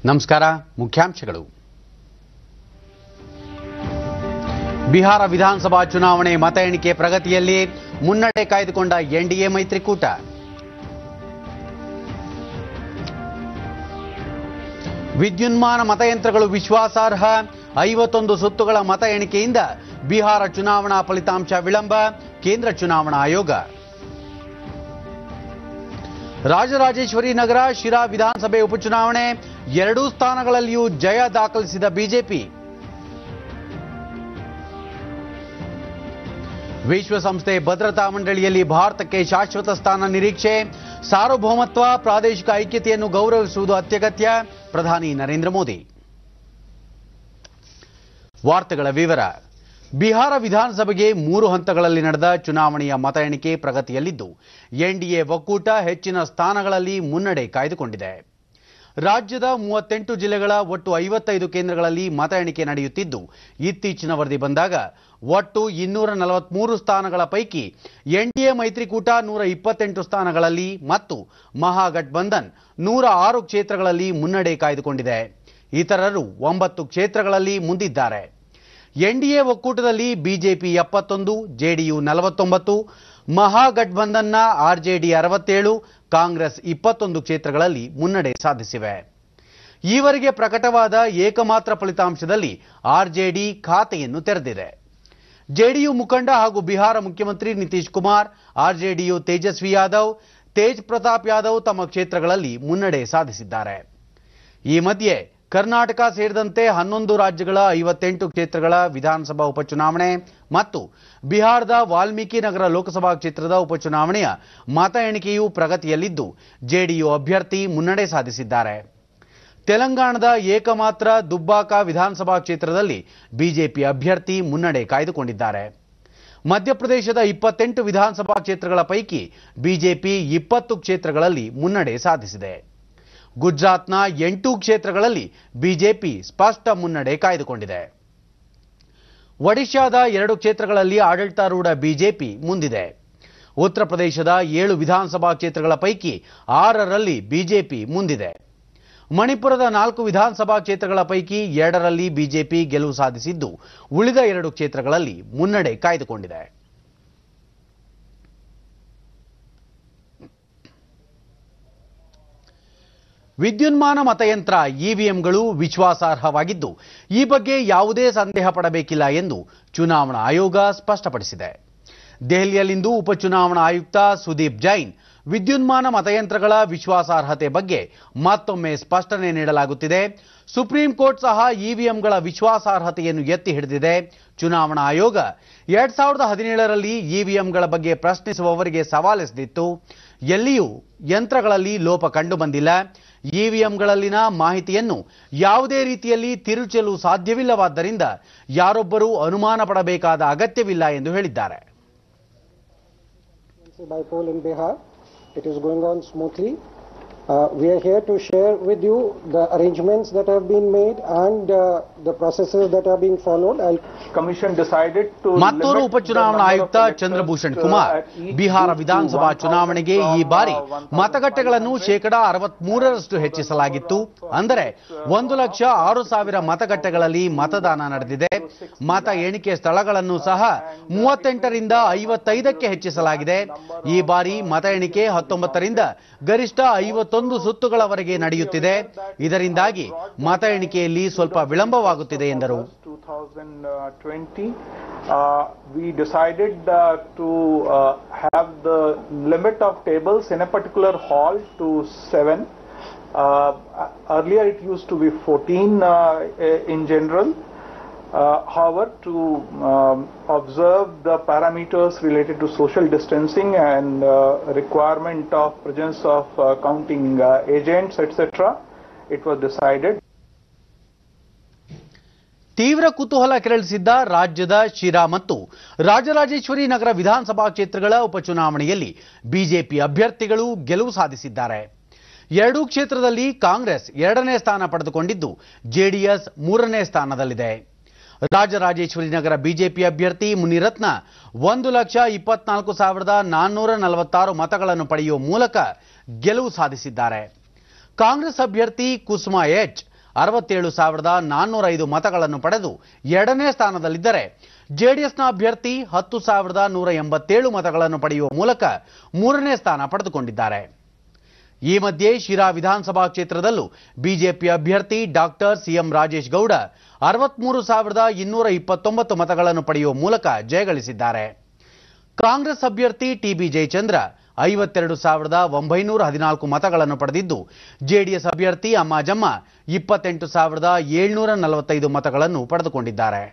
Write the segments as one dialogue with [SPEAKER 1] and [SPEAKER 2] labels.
[SPEAKER 1] ನಮಸ್ಕಾರ ಮುಖ್ಯಾಂಶಗಳು ಬಿಹಾರ ವಿಧಾನಸಭಾ ಚುನಾವಣೆ ಮತ ಎಣಿಕೆ ಪ್ರಗತಿಯಲ್ಲಿ ಮುನ್ನಡೆ ಕಾಯ್ದುಕೊಂಡ ಎನ್ಡಿಎ ಮೈತ್ರಿಕೂಟ ವಿದ್ಯುನ್ಮಾನ ಮತಯಂತ್ರಗಳು ವಿಶ್ವಾಸಾರ್ಹ ಐವತ್ತೊಂದು ಸುತ್ತುಗಳ ಮತ ಎಣಿಕೆಯಿಂದ ಬಿಹಾರ ಚುನಾವಣಾ ಫಲಿತಾಂಶ ವಿಳಂಬ ಕೇಂದ್ರ ಚುನಾವಣಾ ಆಯೋಗ ರಾಜರಾಜೇಶ್ವರಿ ನಗರ ಶಿರಾ ವಿಧಾನಸಭೆ ಉಪಚುನಾವಣೆ ಎರಡೂ ಸ್ಥಾನಗಳಲ್ಲಿಯೂ ಜಯ ದಾಖಲಿಸಿದ ಬಿಜೆಪಿ ವಿಶ್ವಸಂಸ್ಥೆ ಭದ್ರತಾ ಮಂಡಳಿಯಲ್ಲಿ ಭಾರತಕ್ಕೆ ಶಾಶ್ವತ ಸ್ಥಾನ ನಿರೀಕ್ಷೆ ಸಾರ್ವಭೌಮತ್ವ ಪ್ರಾದೇಶಿಕ ಐಕ್ಯತೆಯನ್ನು ಗೌರವಿಸುವುದು ಅತ್ಯಗತ್ಯ ಪ್ರಧಾನಿ ನರೇಂದ್ರ ಮೋದಿ ವಾರ್ತೆಗಳ ವಿವರ ಬಿಹಾರ ವಿಧಾನಸಭೆಗೆ ಮೂರು ಹಂತಗಳಲ್ಲಿ ನಡೆದ ಚುನಾವಣೆಯ ಮತ ಎಣಿಕೆ ಪ್ರಗತಿಯಲ್ಲಿದ್ದು ಎನ್ಡಿಎ ಒಕ್ಕೂಟ ಹೆಚ್ಚಿನ ಸ್ಥಾನಗಳಲ್ಲಿ ಮುನ್ನಡೆ ಕಾಯ್ದುಕೊಂಡಿದೆ ರಾಜ್ಯದ ಮೂವತ್ತೆಂಟು ಜಿಲ್ಲೆಗಳ ಒಟ್ಟು ಐವತ್ತೈದು ಕೇಂದ್ರಗಳಲ್ಲಿ ಮತ ಎಣಿಕೆ ನಡೆಯುತ್ತಿದ್ದು ಇತ್ತೀಚಿನ ವರದಿ ಬಂದಾಗ ಒಟ್ಟು ಇನ್ನೂರ ನಲವತ್ಮೂರು ಸ್ಥಾನಗಳ ಪೈಕಿ ಎನ್ಡಿಎ ಮೈತ್ರಿಕೂಟ ನೂರ ಇಪ್ಪತ್ತೆಂಟು ಸ್ಥಾನಗಳಲ್ಲಿ ಮತ್ತು ಮಹಾಗಠಬಂಧನ್ ನೂರ ಆರು ಕ್ಷೇತ್ರಗಳಲ್ಲಿ ಮುನ್ನಡೆ ಕಾಯ್ದುಕೊಂಡಿದೆ ಇತರರು ಒಂಬತ್ತು ಕ್ಷೇತ್ರಗಳಲ್ಲಿ ಮುಂದಿದ್ದಾರೆ ಎನ್ಡಿಎ ಒಕ್ಕೂಟದಲ್ಲಿ ಬಿಜೆಪಿ ಎಪ್ಪತ್ತೊಂದು ಜೆಡಿಯು ನಲವತ್ತೊಂಬತ್ತು ಮಹಾಗಠಬಂಧನ್ನ ಆರ್ಜೆಡಿ ಅರವತ್ತೇಳು ಕಾಂಗ್ರೆಸ್ ಇಪ್ಪತ್ತೊಂದು ಕ್ಷೇತ್ರಗಳಲ್ಲಿ ಮುನ್ನಡೆ ಸಾಧಿಸಿವೆ ಈವರೆಗೆ ಪ್ರಕಟವಾದ ಏಕಮಾತ್ರ ಫಲಿತಾಂಶದಲ್ಲಿ ಆರ್ಜೆಡಿ ಖಾತೆಯನ್ನು ತೆರೆದಿದೆ ಜೆಡಿಯು ಮುಖಂಡ ಹಾಗೂ ಬಿಹಾರ ಮುಖ್ಯಮಂತ್ರಿ ನಿತೀಶ್ ಕುಮಾರ್ ಆರ್ಜೆಡಿಯು ತೇಜಸ್ವಿ ಯಾದವ್ ತೇಜ್ ಪ್ರತಾಪ್ ಯಾದವ್ ತಮ್ಮ ಕ್ಷೇತ್ರಗಳಲ್ಲಿ ಮುನ್ನಡೆ ಸಾಧಿಸಿದ್ದಾರೆ ಈ ಮಧ್ಯೆ ಕರ್ನಾಟಕ ಸೇರಿದಂತೆ ಹನ್ನೊಂದು ರಾಜ್ಯಗಳ ಐವತ್ತೆಂಟು ಕ್ಷೇತ್ರಗಳ ವಿಧಾನಸಭಾ ಉಪಚುನಾವಣೆ ಮತ್ತು ಬಿಹಾರದ ವಾಲ್ಮೀಕಿ ನಗರ ಲೋಕಸಭಾ ಕ್ಷೇತ್ರದ ಉಪಚುನಾವಣೆಯ ಮತ ಎಣಿಕೆಯೂ ಪ್ರಗತಿಯಲ್ಲಿದ್ದು ಜೆಡಿಯು ಅಭ್ಯರ್ಥಿ ಮುನ್ನಡೆ ಸಾಧಿಸಿದ್ದಾರೆ ತೆಲಂಗಾಣದ ಏಕಮಾತ್ರ ದುಬ್ಬಾಕ ವಿಧಾನಸಭಾ ಕ್ಷೇತ್ರದಲ್ಲಿ ಬಿಜೆಪಿ ಅಭ್ಯರ್ಥಿ ಮುನ್ನಡೆ ಕಾಯ್ದುಕೊಂಡಿದ್ದಾರೆ ಮಧ್ಯಪ್ರದೇಶದ ಇಪ್ಪತ್ತೆಂಟು ವಿಧಾನಸಭಾ ಕ್ಷೇತ್ರಗಳ ಪೈಕಿ ಬಿಜೆಪಿ ಇಪ್ಪತ್ತು ಕ್ಷೇತ್ರಗಳಲ್ಲಿ ಮುನ್ನಡೆ ಸಾಧಿಸಿದೆ ಗುಜರಾತ್ನ ಎಂಟು ಕ್ಷೇತ್ರಗಳಲ್ಲಿ ಬಿಜೆಪಿ ಸ್ಪಷ್ಟ ಮುನ್ನಡೆ ಕಾಯ್ದುಕೊಂಡಿದೆ ಒಡಿಶಾದ ಎರಡು ಕ್ಷೇತ್ರಗಳಲ್ಲಿ ಆಡಳಿತಾರೂಢ ಬಿಜೆಪಿ ಮುಂದಿದೆ ಉತ್ತರ ಪ್ರದೇಶದ ಏಳು ವಿಧಾನಸಭಾ ಕ್ಷೇತ್ರಗಳ ಪೈಕಿ ಆರರಲ್ಲಿ ಬಿಜೆಪಿ ಮುಂದಿದೆ ಮಣಿಪುರದ ನಾಲ್ಕು ವಿಧಾನಸಭಾ ಕ್ಷೇತ್ರಗಳ ಪೈಕಿ ಎರಡರಲ್ಲಿ ಬಿಜೆಪಿ ಗೆಲುವು ಸಾಧಿಸಿದ್ದು ಉಳಿದ ಎರಡು ಕ್ಷೇತ್ರಗಳಲ್ಲಿ ಮುನ್ನಡೆ ಕಾಯ್ದುಕೊಂಡಿದೆ ವಿದ್ಯುನ್ಮಾನ ಮತಯಂತ್ರ ಇವಿಎಂಗಳು ವಿಶ್ವಾಸಾರ್ಹವಾಗಿದ್ದು ಈ ಬಗ್ಗೆ ಯಾವುದೇ ಸಂದೇಹ ಪಡಬೇಕಿಲ್ಲ ಎಂದು ಚುನಾವಣಾ ಆಯೋಗ ಸ್ಪಷ್ಟಪಡಿಸಿದೆ ದೆಹಲಿಯಲ್ಲಿಂದು ಉಪಚುನಾವಣಾ ಆಯುಕ್ತ ಸುದೀಪ್ ಜೈನ್ ವಿದ್ಯುನ್ಮಾನ ಮತಯಂತ್ರಗಳ ವಿಶ್ವಾಸಾರ್ಹತೆ ಬಗ್ಗೆ ಮತ್ತೊಮ್ಮೆ ಸ್ಪಷ್ಟನೆ ನೀಡಲಾಗುತ್ತಿದೆ ಸುಪ್ರೀಂ ಕೋರ್ಟ್ ಸಹ ಇವಿಎಂಗಳ ವಿಶ್ವಾಸಾರ್ಹತೆಯನ್ನು ಎತ್ತಿ ಹಿಡಿದಿದೆ ಚುನಾವಣಾ ಆಯೋಗ ಎರಡ್ ಸಾವಿರದ ಹದಿನೇಳರಲ್ಲಿ ಇವಿಎಂಗಳ ಬಗ್ಗೆ ಪ್ರಶ್ನಿಸುವವರಿಗೆ ಸವಾಲೆಸೆದಿತ್ತು ಎಲ್ಲಿಯೂ ಯಂತ್ರಗಳಲ್ಲಿ ಲೋಪ ಕಂಡುಬಂದಿಲ್ಲ ಇವಿಎಂಗಳಲ್ಲಿನ ಮಾಹಿತಿಯನ್ನು ಯಾವುದೇ ರೀತಿಯಲ್ಲಿ ತಿರುಚಲು ಸಾಧ್ಯವಿಲ್ಲವಾದ್ದರಿಂದ ಯಾರೊಬ್ಬರೂ ಅನುಮಾನ ಪಡಬೇಕಾದ ಅಗತ್ಯವಿಲ್ಲ ಎಂದು ಹೇಳಿದ್ದಾರೆ
[SPEAKER 2] by poll in Bihar. It is going on smoothly. Uh, we are here to share with you the arrangements that have been made and uh, the processes that are being followed. I'll
[SPEAKER 3] Commission decided to
[SPEAKER 1] ಮತ್ತೋರ್ವ
[SPEAKER 3] limit the
[SPEAKER 1] ಉಪಚುನಾವಣಾ
[SPEAKER 3] number of
[SPEAKER 1] ಆಯುಕ್ತ
[SPEAKER 3] electors,
[SPEAKER 1] Chandrabhushan
[SPEAKER 3] uh,
[SPEAKER 1] Kumar
[SPEAKER 3] at each
[SPEAKER 1] Bihar
[SPEAKER 3] booth to
[SPEAKER 1] ವಿಧಾನಸಭಾ
[SPEAKER 3] 1,000
[SPEAKER 1] ಚುನಾವಣೆಗೆ ಈ
[SPEAKER 3] from,
[SPEAKER 1] ಬಾರಿ
[SPEAKER 3] uh, 1,500
[SPEAKER 1] ಮತಗಟ್ಟೆಗಳನ್ನು ಶೇಕಡಾ ಅರವತ್ಮೂರರಷ್ಟು ಹೆಚ್ಚಿಸಲಾಗಿತ್ತು ಅಂದರೆ ಒಂದು ಲಕ್ಷ ಆರು ಸಾವಿರ ಮತಗಟ್ಟೆಗಳಲ್ಲಿ ಮತದಾನ ನಡೆದಿದೆ ಮತ ಎಣಿಕೆ ಸ್ಥಳಗಳನ್ನು ಸಹ ಮೂವತ್ತೆಂಟರಿಂದ ಐವತ್ತೈದಕ್ಕೆ ಹೆಚ್ಚಿಸಲಾಗಿದೆ ಈ ಬಾರಿ ಮತ ಎಣಿಕೆ ಹತ್ತೊಂಬತ್ತರಿಂದ ಗರಿಷ್ಠ ಐವತ್ತೊಂದು ಸುತ್ತುಗಳವರೆಗೆ ನಡೆಯುತ್ತಿದೆ ಇದರಿಂದಾಗಿ ಮತ ಎಣಿಕೆಯಲ್ಲಿ ಸ್ವಲ್ಪ ವಿಳಂಬವಾಗುತ್ತಿದೆ ಎಂದರು
[SPEAKER 3] 2020, uh, we decided uh, to uh, have the limit of tables in a particular hall to seven. Uh, earlier it used to be 14 uh, in general. Uh, however, to um, observe the parameters related to social distancing and uh, requirement of presence of uh, counting uh, agents, etc., it was decided
[SPEAKER 1] ತೀವ್ರ ಕುತೂಹಲ ಕೆರಳಿಸಿದ್ದ ರಾಜ್ಯದ ಶಿರಾ ಮತ್ತು ರಾಜರಾಜೇಶ್ವರಿ ನಗರ ವಿಧಾನಸಭಾ ಕ್ಷೇತ್ರಗಳ ಉಪಚುನಾವಣೆಯಲ್ಲಿ BJP ಅಭ್ಯರ್ಥಿಗಳು ಗೆಲುವು ಸಾಧಿಸಿದ್ದಾರೆ ಎರಡೂ ಕ್ಷೇತ್ರದಲ್ಲಿ ಕಾಂಗ್ರೆಸ್ ಎರಡನೇ ಸ್ಥಾನ ಪಡೆದುಕೊಂಡಿದ್ದು ಜೆಡಿಎಸ್ ಮೂರನೇ ಸ್ಥಾನದಲ್ಲಿದೆ ರಾಜರಾಜೇಶ್ವರಿ ನಗರ ಬಿಜೆಪಿ ಅಭ್ಯರ್ಥಿ ಮುನಿರತ್ನ ಒಂದು ಲಕ್ಷ ಇಪ್ಪತ್ನಾಲ್ಕು ಸಾವಿರದ ನಾನ್ನೂರ ನಲವತ್ತಾರು ಮತಗಳನ್ನು ಪಡೆಯುವ ಮೂಲಕ ಗೆಲುವು ಸಾಧಿಸಿದ್ದಾರೆ ಕಾಂಗ್ರೆಸ್ ಅಭ್ಯರ್ಥಿ ಕುಸುಮಾ ಎಚ್ ಅರವತ್ತೇಳು ಸಾವಿರದ ನಾನ್ನೂರ ಐದು ಮತಗಳನ್ನು ಪಡೆದು ಎರಡನೇ ಸ್ಥಾನದಲ್ಲಿದ್ದರೆ ಜೆಡಿಎಸ್ನ ಅಭ್ಯರ್ಥಿ ಹತ್ತು ಸಾವಿರದ ನೂರ ಎಂಬತ್ತೇಳು ಮತಗಳನ್ನು ಪಡೆಯುವ ಮೂಲಕ ಮೂರನೇ ಸ್ಥಾನ ಪಡೆದುಕೊಂಡಿದ್ದಾರೆ ಈ ಮಧ್ಯೆ ಶಿರಾ ವಿಧಾನಸಭಾ ಕ್ಷೇತ್ರದಲ್ಲೂ ಬಿಜೆಪಿ ಅಭ್ಯರ್ಥಿ ಡಾಕ್ಟರ್ ಸಿಎಂ ರಾಜೇಶ್ ಗೌಡ ಅರವತ್ಮೂರು ಸಾವಿರದ ಇನ್ನೂರ ಇಪ್ಪತ್ತೊಂಬತ್ತು ಮತಗಳನ್ನು ಪಡೆಯುವ ಮೂಲಕ ಜಯಗಳಿಸಿದ್ದಾರೆ ಕಾಂಗ್ರೆಸ್ ಅಭ್ಯರ್ಥಿ ಟಿಬಿ ಜಯಚಂದ್ರ ಐವತ್ತೆರಡು ಸಾವಿರದ ಒಂಬೈನೂರ ಹದಿನಾಲ್ಕು ಮತಗಳನ್ನು ಪಡೆದಿದ್ದು ಜೆಡಿಎಸ್ ಅಭ್ಯರ್ಥಿ ಅಮ್ಮಾಜಮ್ಮ ಇಪ್ಪತ್ತೆಂಟು ಸಾವಿರದ ಏಳ್ನೂರ ನಲವತ್ತೈದು ಮತಗಳನ್ನು ಪಡೆದುಕೊಂಡಿದ್ದಾರೆ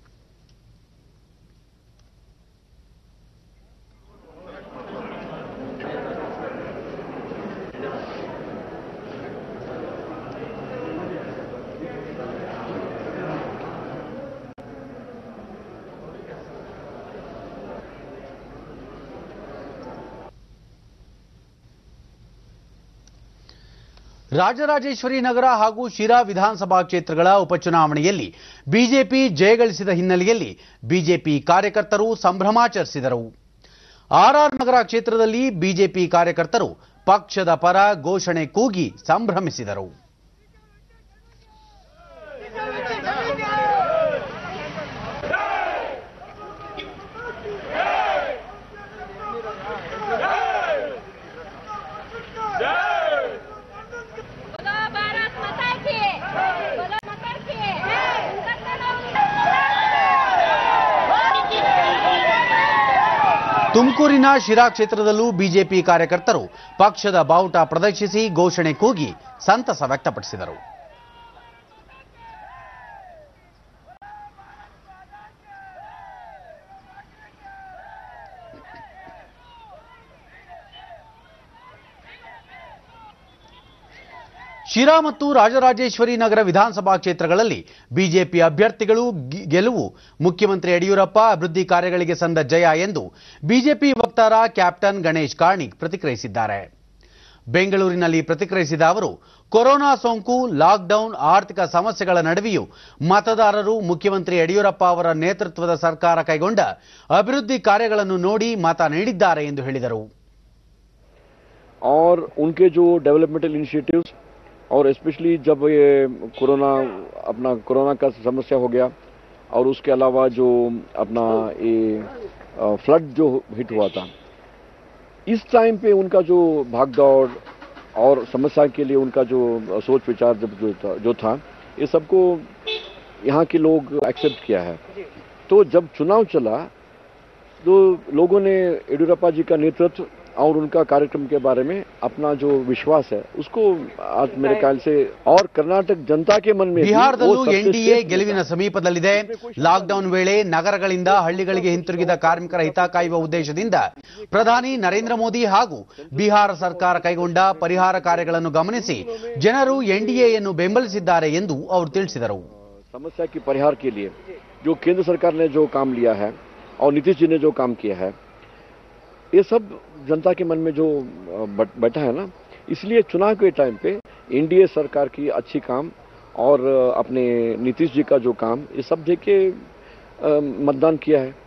[SPEAKER 1] ರಾಜರಾಜೇಶ್ವರಿ ನಗರ ಹಾಗೂ ಶಿರಾ ವಿಧಾನಸಭಾ ಕ್ಷೇತ್ರಗಳ ಉಪಚುನಾವಣೆಯಲ್ಲಿ ಬಿಜೆಪಿ ಜಯಗಳಿಸಿದ ಹಿನ್ನೆಲೆಯಲ್ಲಿ ಬಿಜೆಪಿ ಕಾರ್ಯಕರ್ತರು ಸಂಭ್ರಮಾಚರಿಸಿದರು ಆರ್ಆರ್ ನಗರ ಕ್ಷೇತ್ರದಲ್ಲಿ ಬಿಜೆಪಿ ಕಾರ್ಯಕರ್ತರು ಪಕ್ಷದ ಪರ ಘೋಷಣೆ ಕೂಗಿ ಸಂಭ್ರಮಿಸಿದರು
[SPEAKER 4] बोलो भारत माता की बोलो माता की
[SPEAKER 1] ತುಮಕೂರಿನ ಶಿರಾ ಕ್ಷೇತ್ರದಲ್ಲೂ ಬಿಜೆಪಿ ಕಾರ್ಯಕರ್ತರು ಪಕ್ಷದ ಬಾವುಟ ಪ್ರದರ್ಶಿಸಿ ಘೋಷಣೆ ಕೂಗಿ ಸಂತಸ ವ್ಯಕ್ತಪಡಿಸಿದರು ಶಿರಾ ಮತ್ತು ರಾಜರಾಜೇಶ್ವರಿ ನಗರ ವಿಧಾನಸಭಾ ಕ್ಷೇತ್ರಗಳಲ್ಲಿ ಬಿಜೆಪಿ ಅಭ್ಯರ್ಥಿಗಳು ಗಿ- ಗೆಲುವು ಮುಖ್ಯಮಂತ್ರಿ ಯಡಿಯೂರಪ್ಪ ಅಭಿವೃದ್ಧಿ ಕಾರ್ಯಗಳಿಗೆ ಸಂದ ಜಯ ಎಂದು ಬಿಜೆಪಿ ವಕ್ತಾರ ಕ್ಯಾಪ್ಟನ್ ಗಣೇಶ್ ಕಾರ್ಣಿಕ್ ಪ್ರತಿಕ್ರಿಯಿಸಿದ್ದಾರೆ ಬೆಂಗಳೂರಿನಲ್ಲಿ ಪ್ರತಿಕ್ರಿಯಿಸಿದ ಅವರು ಕೊರೋನಾ ಸೋಂಕು ಲಾಕ್ಡೌನ್ ಆರ್ಥಿಕ ಸಮಸ್ಯೆಗಳ ನಡುವೆಯೂ ಮತದಾರರು ಮುಖ್ಯಮಂತ್ರಿ ಯಡಿಯೂರಪ್ಪ ಅವರ ನೇತೃತ್ವದ ಸರ್ಕಾರ ಕೈಗೊಂಡ ಅಭಿವೃದ್ಧಿ ಕಾರ್ಯಗಳನ್ನು ನೋಡಿ ಮತ ನೀಡಿದ್ದಾರೆ ಎಂದು ಹೇಳಿದರು
[SPEAKER 5] और उनके जो डेवलपमेंटल इनिशिएटिव्स और स्पेशली जब ये कोरोना अपना कोरोना का समस्या हो गया और उसके अलावा जो अपना ये फ्लड जो हिट हुआ था इस टाइम पे उनका जो भाग दौड़ और समस्या के लिए उनका जो सोच विचार जब जो था, जो था ये सबको यहाँ के लोग एक्सेप्ट किया है तो जब चुनाव चला तो लोगों ने येडियुरप्पा जी का नेतृत्व और उनका कार्यक्रम के बारे में अपना जो विश्वास है उसको आज मेरे ख्याल से और कर्नाटक जनता के मन में भी वो
[SPEAKER 1] ಬಿಹಾರದಲ್ಲೂ
[SPEAKER 5] सबसे
[SPEAKER 1] ಎನ್ಡಿಎ
[SPEAKER 5] श्रेष्ठ
[SPEAKER 1] ಗೆಲುವಿನ
[SPEAKER 5] नेता
[SPEAKER 1] ಸಮೀಪದಲ್ಲಿದೆ ಲಾಕ್ಡೌನ್ ವೇಳೆ ನಗರಗಳಿಂದ ಹಳ್ಳಿಗಳಿಗೆ ಹಿಂತಿರುಗಿದ ಕಾರ್ಮಿಕರ ಹಿತ ಕಾಯುವ ಉದ್ದೇಶದಿಂದ ಪ್ರಧಾನಿ ನರೇಂದ್ರ ಮೋದಿ ಹಾಗೂ ಬಿಹಾರ ಸರ್ಕಾರ ಕೈಗೊಂಡ ಪರಿಹಾರ ಕಾರ್ಯಗಳನ್ನು ಗಮನಿಸಿ ಜನರು ಎನ್ಡಿಎಯನ್ನು ಬೆಂಬಲಿಸಿದ್ದಾರೆ ಎಂದು ಅವರು ತಿಳಿಸಿದರು
[SPEAKER 5] समस्या की परिहार के लिए जो केंद्र सरकार ने जो काम लिया है और नीतीश जी ने जो काम किया है ये सब जनता के मन में जो अ, बट- बैठा है ना इसलिए चुनाव के टाइम पे एनडीए सरकार की अच्छी काम और अ, अपने नीतीश जी का जो काम ये सब देख के अ, मतदान किया है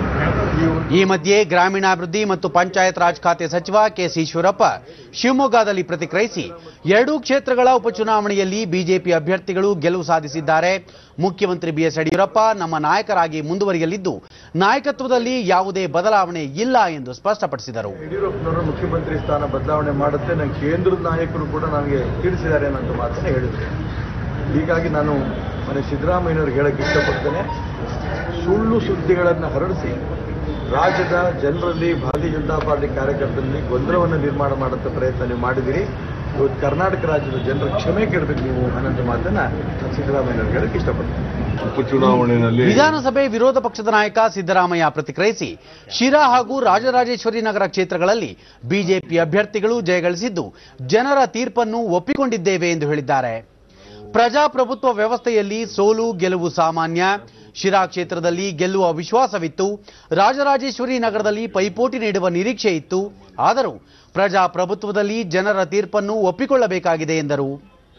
[SPEAKER 1] ಈ ಮಧ್ಯೆ ಗ್ರಾಮೀಣಾಭಿವೃದ್ಧಿ ಮತ್ತು ಪಂಚಾಯತ್ ರಾಜ್ ಖಾತೆ ಸಚಿವ ಕೆಸಿ ಈಶ್ವರಪ್ಪ ಶಿವಮೊಗ್ಗದಲ್ಲಿ ಪ್ರತಿಕ್ರಿಯಿಸಿ ಎರಡೂ ಕ್ಷೇತ್ರಗಳ ಉಪಚುನಾವಣೆಯಲ್ಲಿ ಬಿಜೆಪಿ ಅಭ್ಯರ್ಥಿಗಳು ಗೆಲುವು ಸಾಧಿಸಿದ್ದಾರೆ ಮುಖ್ಯಮಂತ್ರಿ ಬಿಎಸ್ ಯಡಿಯೂರಪ್ಪ ನಮ್ಮ ನಾಯಕರಾಗಿ ಮುಂದುವರಿಯಲಿದ್ದು ನಾಯಕತ್ವದಲ್ಲಿ ಯಾವುದೇ ಬದಲಾವಣೆ ಇಲ್ಲ ಎಂದು ಸ್ಪಷ್ಟಪಡಿಸಿದರು
[SPEAKER 6] ಯಡಿಯೂರಪ್ಪನವರು ಮುಖ್ಯಮಂತ್ರಿ ಸ್ಥಾನ ಬದಲಾವಣೆ ಮಾಡುತ್ತೆ ನಂಗೆ ಕೇಂದ್ರದ ನಾಯಕರು ಕೂಡ ನನಗೆ ತಿಳಿಸಿದ್ದಾರೆ ಅನ್ನೋ ಮಾತನ್ನ ಹೇಳಿದ್ರು ಹೀಗಾಗಿ ನಾನು ಮನೆ ಸಿದ್ದರಾಮಯ್ಯನವ್ರಿಗೆ ಹೇಳಕ್ಕೆ ಇಷ್ಟಪಡ್ತೇನೆ ಸುಳ್ಳು ಸುದ್ದಿಗಳನ್ನು ಹರಡಿಸಿ ರಾಜ್ಯದ ಜನರಲ್ಲಿ ಭಾರತೀಯ ಜನತಾ ಪಾರ್ಟಿ ಕಾರ್ಯಕರ್ತರಲ್ಲಿ ಗೊಂದಲವನ್ನು ನಿರ್ಮಾಣ ಮಾಡುತ್ತ ಪ್ರಯತ್ನ ನೀವು ಮಾಡಿದಿರಿ ಇವತ್ತು ಕರ್ನಾಟಕ ರಾಜ್ಯದ ಜನರ ಕ್ಷಮೆ ಕೇಳಬೇಕು ನೀವು ಅನ್ನೋ ಮಾತನ್ನ ನಾನು ಸಿದ್ದರಾಮಯ್ಯನವ್ರಿಗೆ ಹೇಳಕ್ಕೆ ಇಷ್ಟಪಡ್ತೇನೆ
[SPEAKER 7] ಉಪಚುನಾವಣೆಯಲ್ಲಿ
[SPEAKER 1] ವಿಧಾನಸಭೆ ವಿರೋಧ ಪಕ್ಷದ ನಾಯಕ ಸಿದ್ದರಾಮಯ್ಯ ಪ್ರತಿಕ್ರಿಯಿಸಿ ಶಿರಾ ಹಾಗೂ ರಾಜರಾಜೇಶ್ವರಿ ನಗರ ಕ್ಷೇತ್ರಗಳಲ್ಲಿ ಬಿಜೆಪಿ ಅಭ್ಯರ್ಥಿಗಳು ಜಯಗಳಿಸಿದ್ದು ಜನರ ತೀರ್ಪನ್ನು ಒಪ್ಪಿಕೊಂಡಿದ್ದೇವೆ ಎಂದು ಹೇಳಿದ್ದಾರೆ ಪ್ರಜಾಪ್ರಭುತ್ವ ವ್ಯವಸ್ಥೆಯಲ್ಲಿ ಸೋಲು ಗೆಲುವು ಸಾಮಾನ್ಯ ಶಿರಾ ಕ್ಷೇತ್ರದಲ್ಲಿ ಗೆಲ್ಲುವ ವಿಶ್ವಾಸವಿತ್ತು ರಾಜರಾಜೇಶ್ವರಿ ನಗರದಲ್ಲಿ ಪೈಪೋಟಿ ನೀಡುವ ನಿರೀಕ್ಷೆ ಇತ್ತು ಆದರೂ ಪ್ರಜಾಪ್ರಭುತ್ವದಲ್ಲಿ ಜನರ ತೀರ್ಪನ್ನು ಒಪ್ಪಿಕೊಳ್ಳಬೇಕಾಗಿದೆ ಎಂದರು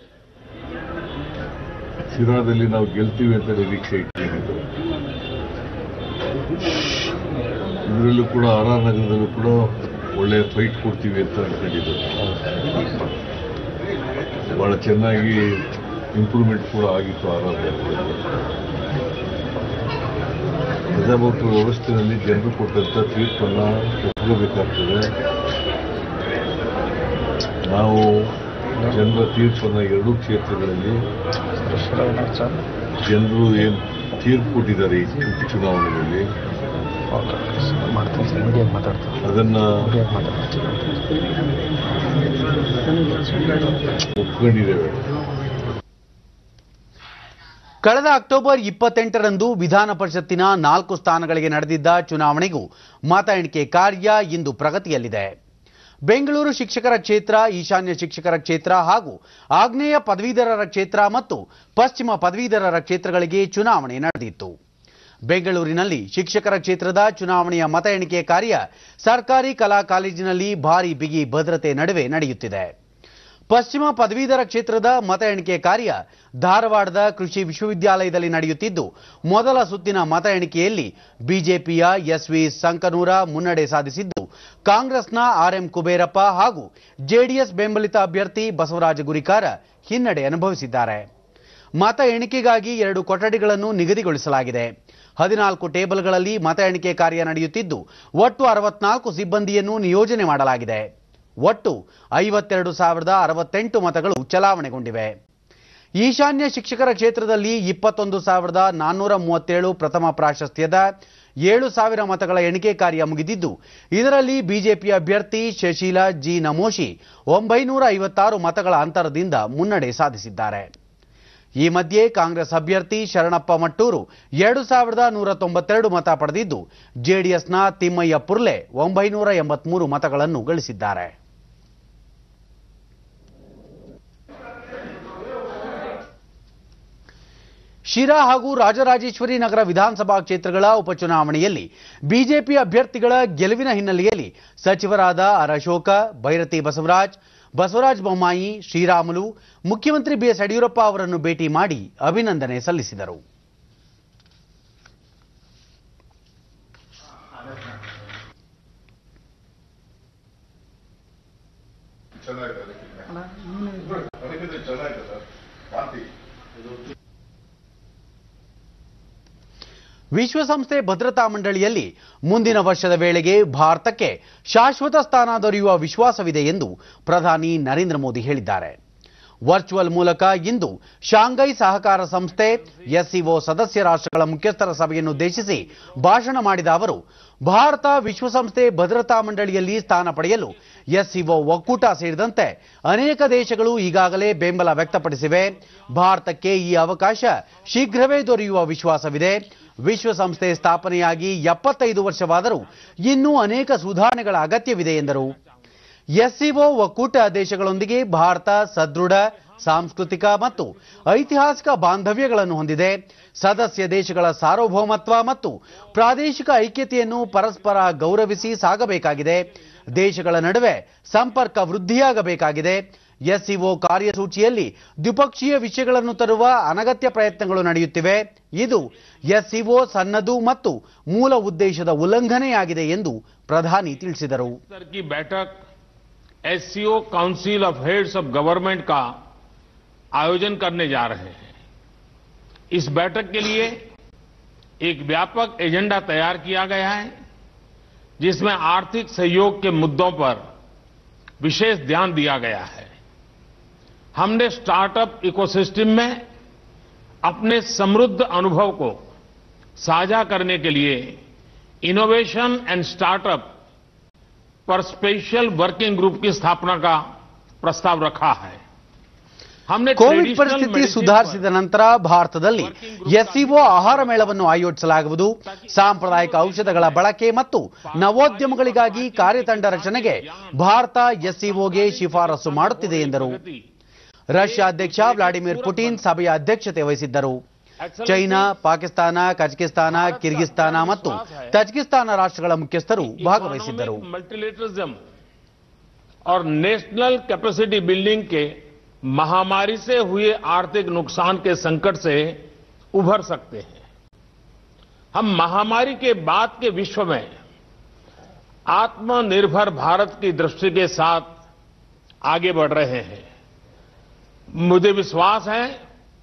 [SPEAKER 7] ಶಿರಾದಲ್ಲಿ ನಾವು ಗೆಲ್ತೀವಿ ಅಂತ ನಿರೀಕ್ಷೆ ಇಟ್ಟಿದ್ದು ಇದರಲ್ಲೂ ಕೂಡ ಆರ್ ಆರ್ ನಗರದಲ್ಲೂ ಕೂಡ ಒಳ್ಳೆ ಫೈಟ್ ಕೊಡ್ತೀವಿ ಅಂತ ಅನ್ಕೊಂಡಿದ್ದು ಬಹಳ ಚೆನ್ನಾಗಿ ಇಂಪ್ರೂವ್ಮೆಂಟ್ ಕೂಡ ಆಗಿತ್ತು ಆರಾಧನೆಗಳಲ್ಲಿ ಪ್ರಜಾಪ್ರಭುತ್ವ ವ್ಯವಸ್ಥೆಯಲ್ಲಿ ಜನರು ಕೊಟ್ಟಂತ ತೀರ್ಪನ್ನು ಒಪ್ಕೋಬೇಕಾಗ್ತದೆ ನಾವು ಜನರ ತೀರ್ಪನ್ನು ಎರಡೂ ಕ್ಷೇತ್ರಗಳಲ್ಲಿ ಜನರು ಏನು ತೀರ್ಪು ಕೊಟ್ಟಿದ್ದಾರೆ ಈ ಚುನಾವಣೆಯಲ್ಲಿ ಅದನ್ನ ಒಪ್ಕೊಂಡಿದ್ದೇವೆ
[SPEAKER 1] ಕಳೆದ ಅಕ್ಟೋಬರ್ ಇಪ್ಪತ್ತೆಂಟರಂದು ವಿಧಾನ ಪರಿಷತ್ತಿನ ನಾಲ್ಕು ಸ್ಥಾನಗಳಿಗೆ ನಡೆದಿದ್ದ ಚುನಾವಣೆಗೂ ಮತ ಎಣಿಕೆ ಕಾರ್ಯ ಇಂದು ಪ್ರಗತಿಯಲ್ಲಿದೆ ಬೆಂಗಳೂರು ಶಿಕ್ಷಕರ ಕ್ಷೇತ್ರ ಈಶಾನ್ಯ ಶಿಕ್ಷಕರ ಕ್ಷೇತ್ರ ಹಾಗೂ ಆಗ್ನೇಯ ಪದವೀಧರರ ಕ್ಷೇತ್ರ ಮತ್ತು ಪಶ್ಚಿಮ ಪದವೀಧರರ ಕ್ಷೇತ್ರಗಳಿಗೆ ಚುನಾವಣೆ ನಡೆದಿತ್ತು ಬೆಂಗಳೂರಿನಲ್ಲಿ ಶಿಕ್ಷಕರ ಕ್ಷೇತ್ರದ ಚುನಾವಣೆಯ ಮತ ಎಣಿಕೆ ಕಾರ್ಯ ಸರ್ಕಾರಿ ಕಲಾ ಕಾಲೇಜಿನಲ್ಲಿ ಭಾರಿ ಬಿಗಿ ಭದ್ರತೆ ನಡುವೆ ನಡೆಯುತ್ತಿದೆ ಪಶ್ಚಿಮ ಪದವೀಧರ ಕ್ಷೇತ್ರದ ಮತ ಎಣಿಕೆ ಕಾರ್ಯ ಧಾರವಾಡದ ಕೃಷಿ ವಿಶ್ವವಿದ್ಯಾಲಯದಲ್ಲಿ ನಡೆಯುತ್ತಿದ್ದು ಮೊದಲ ಸುತ್ತಿನ ಮತ ಎಣಿಕೆಯಲ್ಲಿ ಬಿಜೆಪಿಯ ಎಸ್ವಿ ಸಂಕನೂರ ಮುನ್ನಡೆ ಸಾಧಿಸಿದ್ದು ಕಾಂಗ್ರೆಸ್ನ ಆರ್ಎಂ ಕುಬೇರಪ್ಪ ಹಾಗೂ ಜೆಡಿಎಸ್ ಬೆಂಬಲಿತ ಅಭ್ಯರ್ಥಿ ಬಸವರಾಜ ಗುರಿಕಾರ ಹಿನ್ನಡೆ ಅನುಭವಿಸಿದ್ದಾರೆ ಮತ ಎಣಿಕೆಗಾಗಿ ಎರಡು ಕೊಠಡಿಗಳನ್ನು ನಿಗದಿಗೊಳಿಸಲಾಗಿದೆ ಹದಿನಾಲ್ಕು ಟೇಬಲ್ಗಳಲ್ಲಿ ಮತ ಎಣಿಕೆ ಕಾರ್ಯ ನಡೆಯುತ್ತಿದ್ದು ಒಟ್ಟು ಅರವತ್ನಾಲ್ಕು ಸಿಬ್ಬಂದಿಯನ್ನು ನಿಯೋಜನೆ ಮಾಡಲಾಗಿದೆ ಒಟ್ಟು ಐವತ್ತೆರಡು ಸಾವಿರದ ಅರವತ್ತೆಂಟು ಮತಗಳು ಚಲಾವಣೆಗೊಂಡಿವೆ ಈಶಾನ್ಯ ಶಿಕ್ಷಕರ ಕ್ಷೇತ್ರದಲ್ಲಿ ಇಪ್ಪತ್ತೊಂದು ಸಾವಿರದ ನಾನ್ನೂರ ಮೂವತ್ತೇಳು ಪ್ರಥಮ ಪ್ರಾಶಸ್ತ್ಯದ ಏಳು ಸಾವಿರ ಮತಗಳ ಎಣಿಕೆ ಕಾರ್ಯ ಮುಗಿದಿದ್ದು ಇದರಲ್ಲಿ ಬಿಜೆಪಿ ಅಭ್ಯರ್ಥಿ ಶಶೀಲಾ ಜಿ ನಮೋಶಿ ಒಂಬೈನೂರ ಐವತ್ತಾರು ಮತಗಳ ಅಂತರದಿಂದ ಮುನ್ನಡೆ ಸಾಧಿಸಿದ್ದಾರೆ ಈ ಮಧ್ಯೆ ಕಾಂಗ್ರೆಸ್ ಅಭ್ಯರ್ಥಿ ಶರಣಪ್ಪ ಮಟ್ಟೂರು ಎರಡು ಸಾವಿರದ ನೂರ ತೊಂಬತ್ತೆರಡು ಮತ ಪಡೆದಿದ್ದು ಜೆಡಿಎಸ್ನ ತಿಮ್ಮಯ್ಯ ಪುರ್ಲೆ ಒಂಬೈನೂರ ಎಂಬತ್ಮೂರು ಮತಗಳನ್ನು ಗಳಿಸಿದ್ದಾರೆ ಶಿರಾ ಹಾಗೂ ರಾಜರಾಜೇಶ್ವರಿ ನಗರ ವಿಧಾನಸಭಾ ಕ್ಷೇತ್ರಗಳ ಉಪಚುನಾವಣೆಯಲ್ಲಿ ಬಿಜೆಪಿ ಅಭ್ಯರ್ಥಿಗಳ ಗೆಲುವಿನ ಹಿನ್ನೆಲೆಯಲ್ಲಿ ಸಚಿವರಾದ ಆರ್ ಅಶೋಕ ಭೈರತಿ ಬಸವರಾಜ್ ಬಸವರಾಜ ಬೊಮ್ಮಾಯಿ ಶ್ರೀರಾಮುಲು ಮುಖ್ಯಮಂತ್ರಿ ಬಿಎಸ್ ಯಡಿಯೂರಪ್ಪ ಅವರನ್ನು ಭೇಟಿ ಮಾಡಿ ಅಭಿನಂದನೆ ಸಲ್ಲಿಸಿದರು ವಿಶ್ವಸಂಸ್ಥೆ ಭದ್ರತಾ ಮಂಡಳಿಯಲ್ಲಿ ಮುಂದಿನ ವರ್ಷದ ವೇಳೆಗೆ ಭಾರತಕ್ಕೆ ಶಾಶ್ವತ ಸ್ಥಾನ ದೊರೆಯುವ ವಿಶ್ವಾಸವಿದೆ ಎಂದು ಪ್ರಧಾನಿ ನರೇಂದ್ರ ಮೋದಿ ಹೇಳಿದ್ದಾರೆ ವರ್ಚುವಲ್ ಮೂಲಕ ಇಂದು ಶಾಂಘೈ ಸಹಕಾರ ಸಂಸ್ಥೆ ಎಸ್ಸಿಒ ಸದಸ್ಯ ರಾಷ್ಟ್ರಗಳ ಮುಖ್ಯಸ್ಥರ ಸಭೆಯನ್ನುದ್ದೇಶಿಸಿ ಭಾಷಣ ಮಾಡಿದ ಅವರು ಭಾರತ ವಿಶ್ವಸಂಸ್ಥೆ ಭದ್ರತಾ ಮಂಡಳಿಯಲ್ಲಿ ಸ್ಥಾನ ಪಡೆಯಲು ಎಸ್ಸಿಒ ಒಕ್ಕೂಟ ಸೇರಿದಂತೆ ಅನೇಕ ದೇಶಗಳು ಈಗಾಗಲೇ ಬೆಂಬಲ ವ್ಯಕ್ತಪಡಿಸಿವೆ ಭಾರತಕ್ಕೆ ಈ ಅವಕಾಶ ಶೀಘ್ರವೇ ದೊರೆಯುವ ವಿಶ್ವಾಸವಿದೆ ವಿಶ್ವಸಂಸ್ಥೆ ಸ್ಥಾಪನೆಯಾಗಿ ಎಪ್ಪತ್ತೈದು ವರ್ಷವಾದರೂ ಇನ್ನೂ ಅನೇಕ ಸುಧಾರಣೆಗಳ ಅಗತ್ಯವಿದೆ ಎಂದರು ಎಸ್ಸಿಒ ಒಕ್ಕೂಟ ದೇಶಗಳೊಂದಿಗೆ ಭಾರತ ಸದೃಢ ಸಾಂಸ್ಕೃತಿಕ ಮತ್ತು ಐತಿಹಾಸಿಕ ಬಾಂಧವ್ಯಗಳನ್ನು ಹೊಂದಿದೆ ಸದಸ್ಯ ದೇಶಗಳ ಸಾರ್ವಭೌಮತ್ವ ಮತ್ತು ಪ್ರಾದೇಶಿಕ ಐಕ್ಯತೆಯನ್ನು ಪರಸ್ಪರ ಗೌರವಿಸಿ ಸಾಗಬೇಕಾಗಿದೆ ದೇಶಗಳ ನಡುವೆ ಸಂಪರ್ಕ ವೃದ್ಧಿಯಾಗಬೇಕಾಗಿದೆ ಎಸ್ಸಿಒ ಕಾರ್ಯಸೂಚಿಯಲ್ಲಿ ದ್ವಿಪಕ್ಷೀಯ ವಿಷಯಗಳನ್ನು ತರುವ ಅನಗತ್ಯ ಪ್ರಯತ್ನಗಳು ನಡೆಯುತ್ತಿವೆ ಇದು ಎಸ್ಸಿಒ ಸನ್ನದು ಮತ್ತು ಮೂಲ ಉದ್ದೇಶದ ಉಲ್ಲಂಘನೆಯಾಗಿದೆ ಎಂದು ಪ್ರಧಾನಿ ತಿಳಿಸಿದರು
[SPEAKER 8] स्तर की बैठक SCO council of heads of government का आयोजन करने जा रहे हैं इस बैठक के लिए एक व्यापक एजेंडा तैयार किया गया है जिसमें आर्थिक सहयोग के मुद्दों पर विशेष ध्यान दिया गया है हमने स्टार्टअप इकोसिस्टम में अपने समृद्ध अनुभव को साझा करने के लिए इनोवेशन एंड स्टार्टअप पर स्पेशल वर्किंग ग्रुप की स्थापना का प्रस्ताव रखा है हमने
[SPEAKER 1] ಕೋವಿಡ್
[SPEAKER 8] traditional
[SPEAKER 1] ಪರಿಸ್ಥಿತಿ
[SPEAKER 8] medicine
[SPEAKER 1] ಸುಧಾರಿಸಿದ
[SPEAKER 8] पर
[SPEAKER 1] ನಂತರ ಭಾರತದಲ್ಲಿ ಎಸ್ಸಿಒ ಆಹಾರ ಮೇಳವನ್ನು ಆಯೋಜಿಸಲಾಗುವುದು ಸಾಂಪ್ರದಾಯಿಕ ಔಷಧಗಳ ಬಳಕೆ ಮತ್ತು ನವೋದ್ಯಮಗಳಿಗಾಗಿ ಕಾರ್ಯತಂಡ ರಚನೆಗೆ ಭಾರತ ಎಸ್ಸಿಒಗೆ ಶಿಫಾರಸು ಮಾಡುತ್ತಿದೆ ಎಂದರು ರಷ್ಯಾ ಅಧ್ಯಕ್ಷ ವ್ಲಾಡಿಮಿರ್ ಪುಟಿನ್ ಸಭೆಯ ಅಧ್ಯಕ್ಷತೆ ವಹಿಸಿದ್ದರು ಚೈನಾ ಪಾಕಿಸ್ತಾನ ಕಜಕಿಸ್ತಾನ ಕಿರ್ಗಿಸ್ತಾನ ಮತ್ತು ತಜಿಕಿಸ್ತಾನ ರಾಷ್ಟ್ರಗಳ ಮುಖ್ಯಸ್ಥರು ಭಾಗವಹಿಸಿದ್ದರು
[SPEAKER 8] मल्टीलेटरिज्म और नेशनल कैपेसिटी बिल्डिंग के महामारी से हुए आर्थिक नुकसान के संकट से उभर सकते हैं हम महामारी के बाद के विश्व में आत्मनिर्भर भारत की दृष्टि के साथ आगे बढ़ रहे हैं मुझे विश्वास है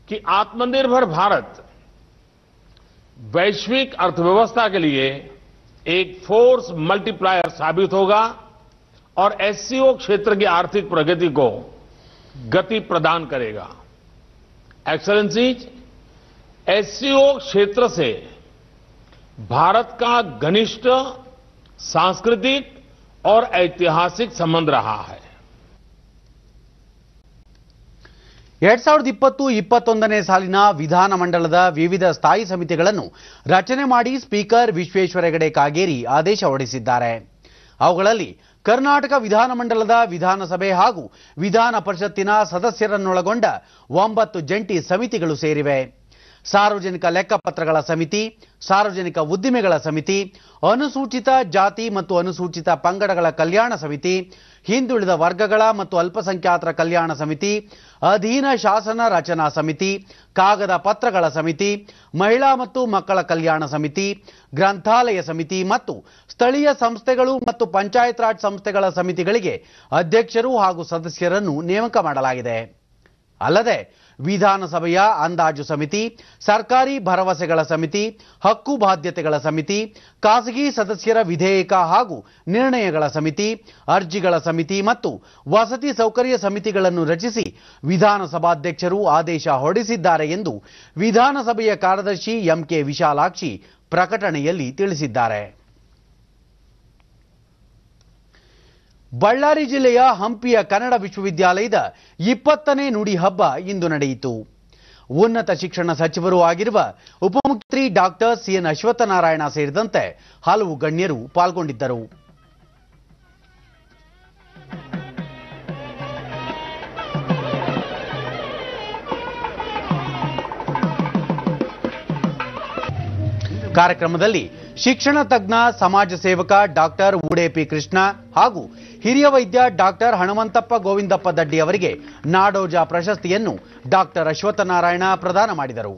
[SPEAKER 8] कि आत्मनिर्भर भारत वैश्विक अर्थव्यवस्था के लिए एक फोर्स मल्टीप्लायर साबित होगा और एससीओ क्षेत्र की आर्थिक प्रगति को गति प्रदान करेगा एक्सलेंसीज एससीओ क्षेत्र से भारत का घनिष्ठ सांस्कृतिक और ऐतिहासिक संबंध रहा है
[SPEAKER 1] ಎರಡ್ ಸಾವಿರದ ಇಪ್ಪತ್ತು ಇಪ್ಪತ್ತೊಂದನೇ ಸಾಲಿನ ವಿಧಾನಮಂಡಲದ ವಿವಿಧ ಸ್ಥಾಯಿ ಸಮಿತಿಗಳನ್ನು ರಚನೆ ಮಾಡಿ ಸ್ಪೀಕರ್ ವಿಶ್ವೇಶ್ವರ ಹೆಗಡೆ ಕಾಗೇರಿ ಆದೇಶ ಹೊರಡಿಸಿದ್ದಾರೆ ಅವುಗಳಲ್ಲಿ ಕರ್ನಾಟಕ ವಿಧಾನಮಂಡಲದ ವಿಧಾನಸಭೆ ಹಾಗೂ ವಿಧಾನ ಪರಿಷತ್ತಿನ ಸದಸ್ಯರನ್ನೊಳಗೊಂಡ ಒಂಬತ್ತು ಜಂಟಿ ಸಮಿತಿಗಳು ಸೇರಿವೆ ಸಾರ್ವಜನಿಕ ಲೆಕ್ಕಪತ್ರಗಳ ಸಮಿತಿ ಸಾರ್ವಜನಿಕ ಉದ್ದಿಮೆಗಳ ಸಮಿತಿ ಅನುಸೂಚಿತ ಜಾತಿ ಮತ್ತು ಅನುಸೂಚಿತ ಪಂಗಡಗಳ ಕಲ್ಯಾಣ ಸಮಿತಿ ಹಿಂದುಳಿದ ವರ್ಗಗಳ ಮತ್ತು ಅಲ್ಪಸಂಖ್ಯಾತರ ಕಲ್ಯಾಣ ಸಮಿತಿ ಅಧೀನ ಶಾಸನ ರಚನಾ ಸಮಿತಿ ಕಾಗದ ಪತ್ರಗಳ ಸಮಿತಿ ಮಹಿಳಾ ಮತ್ತು ಮಕ್ಕಳ ಕಲ್ಯಾಣ ಸಮಿತಿ ಗ್ರಂಥಾಲಯ ಸಮಿತಿ ಮತ್ತು ಸ್ಥಳೀಯ ಸಂಸ್ಥೆಗಳು ಮತ್ತು ಪಂಚಾಯತ್ ರಾಜ್ ಸಂಸ್ಥೆಗಳ ಸಮಿತಿಗಳಿಗೆ ಅಧ್ಯಕ್ಷರು ಹಾಗೂ ಸದಸ್ಯರನ್ನು ನೇಮಕ ಮಾಡಲಾಗಿದೆ ಅಲ್ಲದೆ ವಿಧಾನಸಭೆಯ ಅಂದಾಜು ಸಮಿತಿ ಸರ್ಕಾರಿ ಭರವಸೆಗಳ ಸಮಿತಿ ಹಕ್ಕು ಬಾಧ್ಯತೆಗಳ ಸಮಿತಿ ಖಾಸಗಿ ಸದಸ್ಯರ ವಿಧೇಯಕ ಹಾಗೂ ನಿರ್ಣಯಗಳ ಸಮಿತಿ ಅರ್ಜಿಗಳ ಸಮಿತಿ ಮತ್ತು ವಸತಿ ಸೌಕರ್ಯ ಸಮಿತಿಗಳನ್ನು ರಚಿಸಿ ವಿಧಾನಸಭಾಧ್ಯಕ್ಷರು ಆದೇಶ ಹೊರಡಿಸಿದ್ದಾರೆ ಎಂದು ವಿಧಾನಸಭೆಯ ಕಾರ್ಯದರ್ಶಿ ಎಂಕೆ ವಿಶಾಲಾಕ್ಷಿ ಪ್ರಕಟಣೆಯಲ್ಲಿ ತಿಳಿಸಿದ್ದಾರೆ ಬಳ್ಳಾರಿ ಜಿಲ್ಲೆಯ ಹಂಪಿಯ ಕನ್ನಡ ವಿಶ್ವವಿದ್ಯಾಲಯದ ಇಪ್ಪತ್ತನೇ ನುಡಿ ಹಬ್ಬ ಇಂದು ನಡೆಯಿತು ಉನ್ನತ ಶಿಕ್ಷಣ ಸಚಿವರೂ ಆಗಿರುವ ಉಪಮುಖ್ಯಮಂತ್ರಿ ಡಾಕ್ಟರ್ ಸಿಎನ್ ಅಶ್ವತ್ಥನಾರಾಯಣ ಸೇರಿದಂತೆ ಹಲವು ಗಣ್ಯರು ಪಾಲ್ಗೊಂಡಿದ್ದರು ಕಾರ್ಯಕ್ರಮದಲ್ಲಿ ಶಿಕ್ಷಣ ತಜ್ಞ ಸಮಾಜ ಸೇವಕ ಡಾಕ್ಟರ್ ಉಡೇಪಿ ಕೃಷ್ಣ ಹಾಗೂ ಹಿರಿಯ ವೈದ್ಯ ಡಾಕ್ಟರ್ ಹನುಮಂತಪ್ಪ ಗೋವಿಂದಪ್ಪ ದಡ್ಡಿ ಅವರಿಗೆ ನಾಡೋಜ ಪ್ರಶಸ್ತಿಯನ್ನು ಡಾಕ್ಟರ್ ಅಶ್ವತ್ಥನಾರಾಯಣ ಪ್ರದಾನ ಮಾಡಿದರು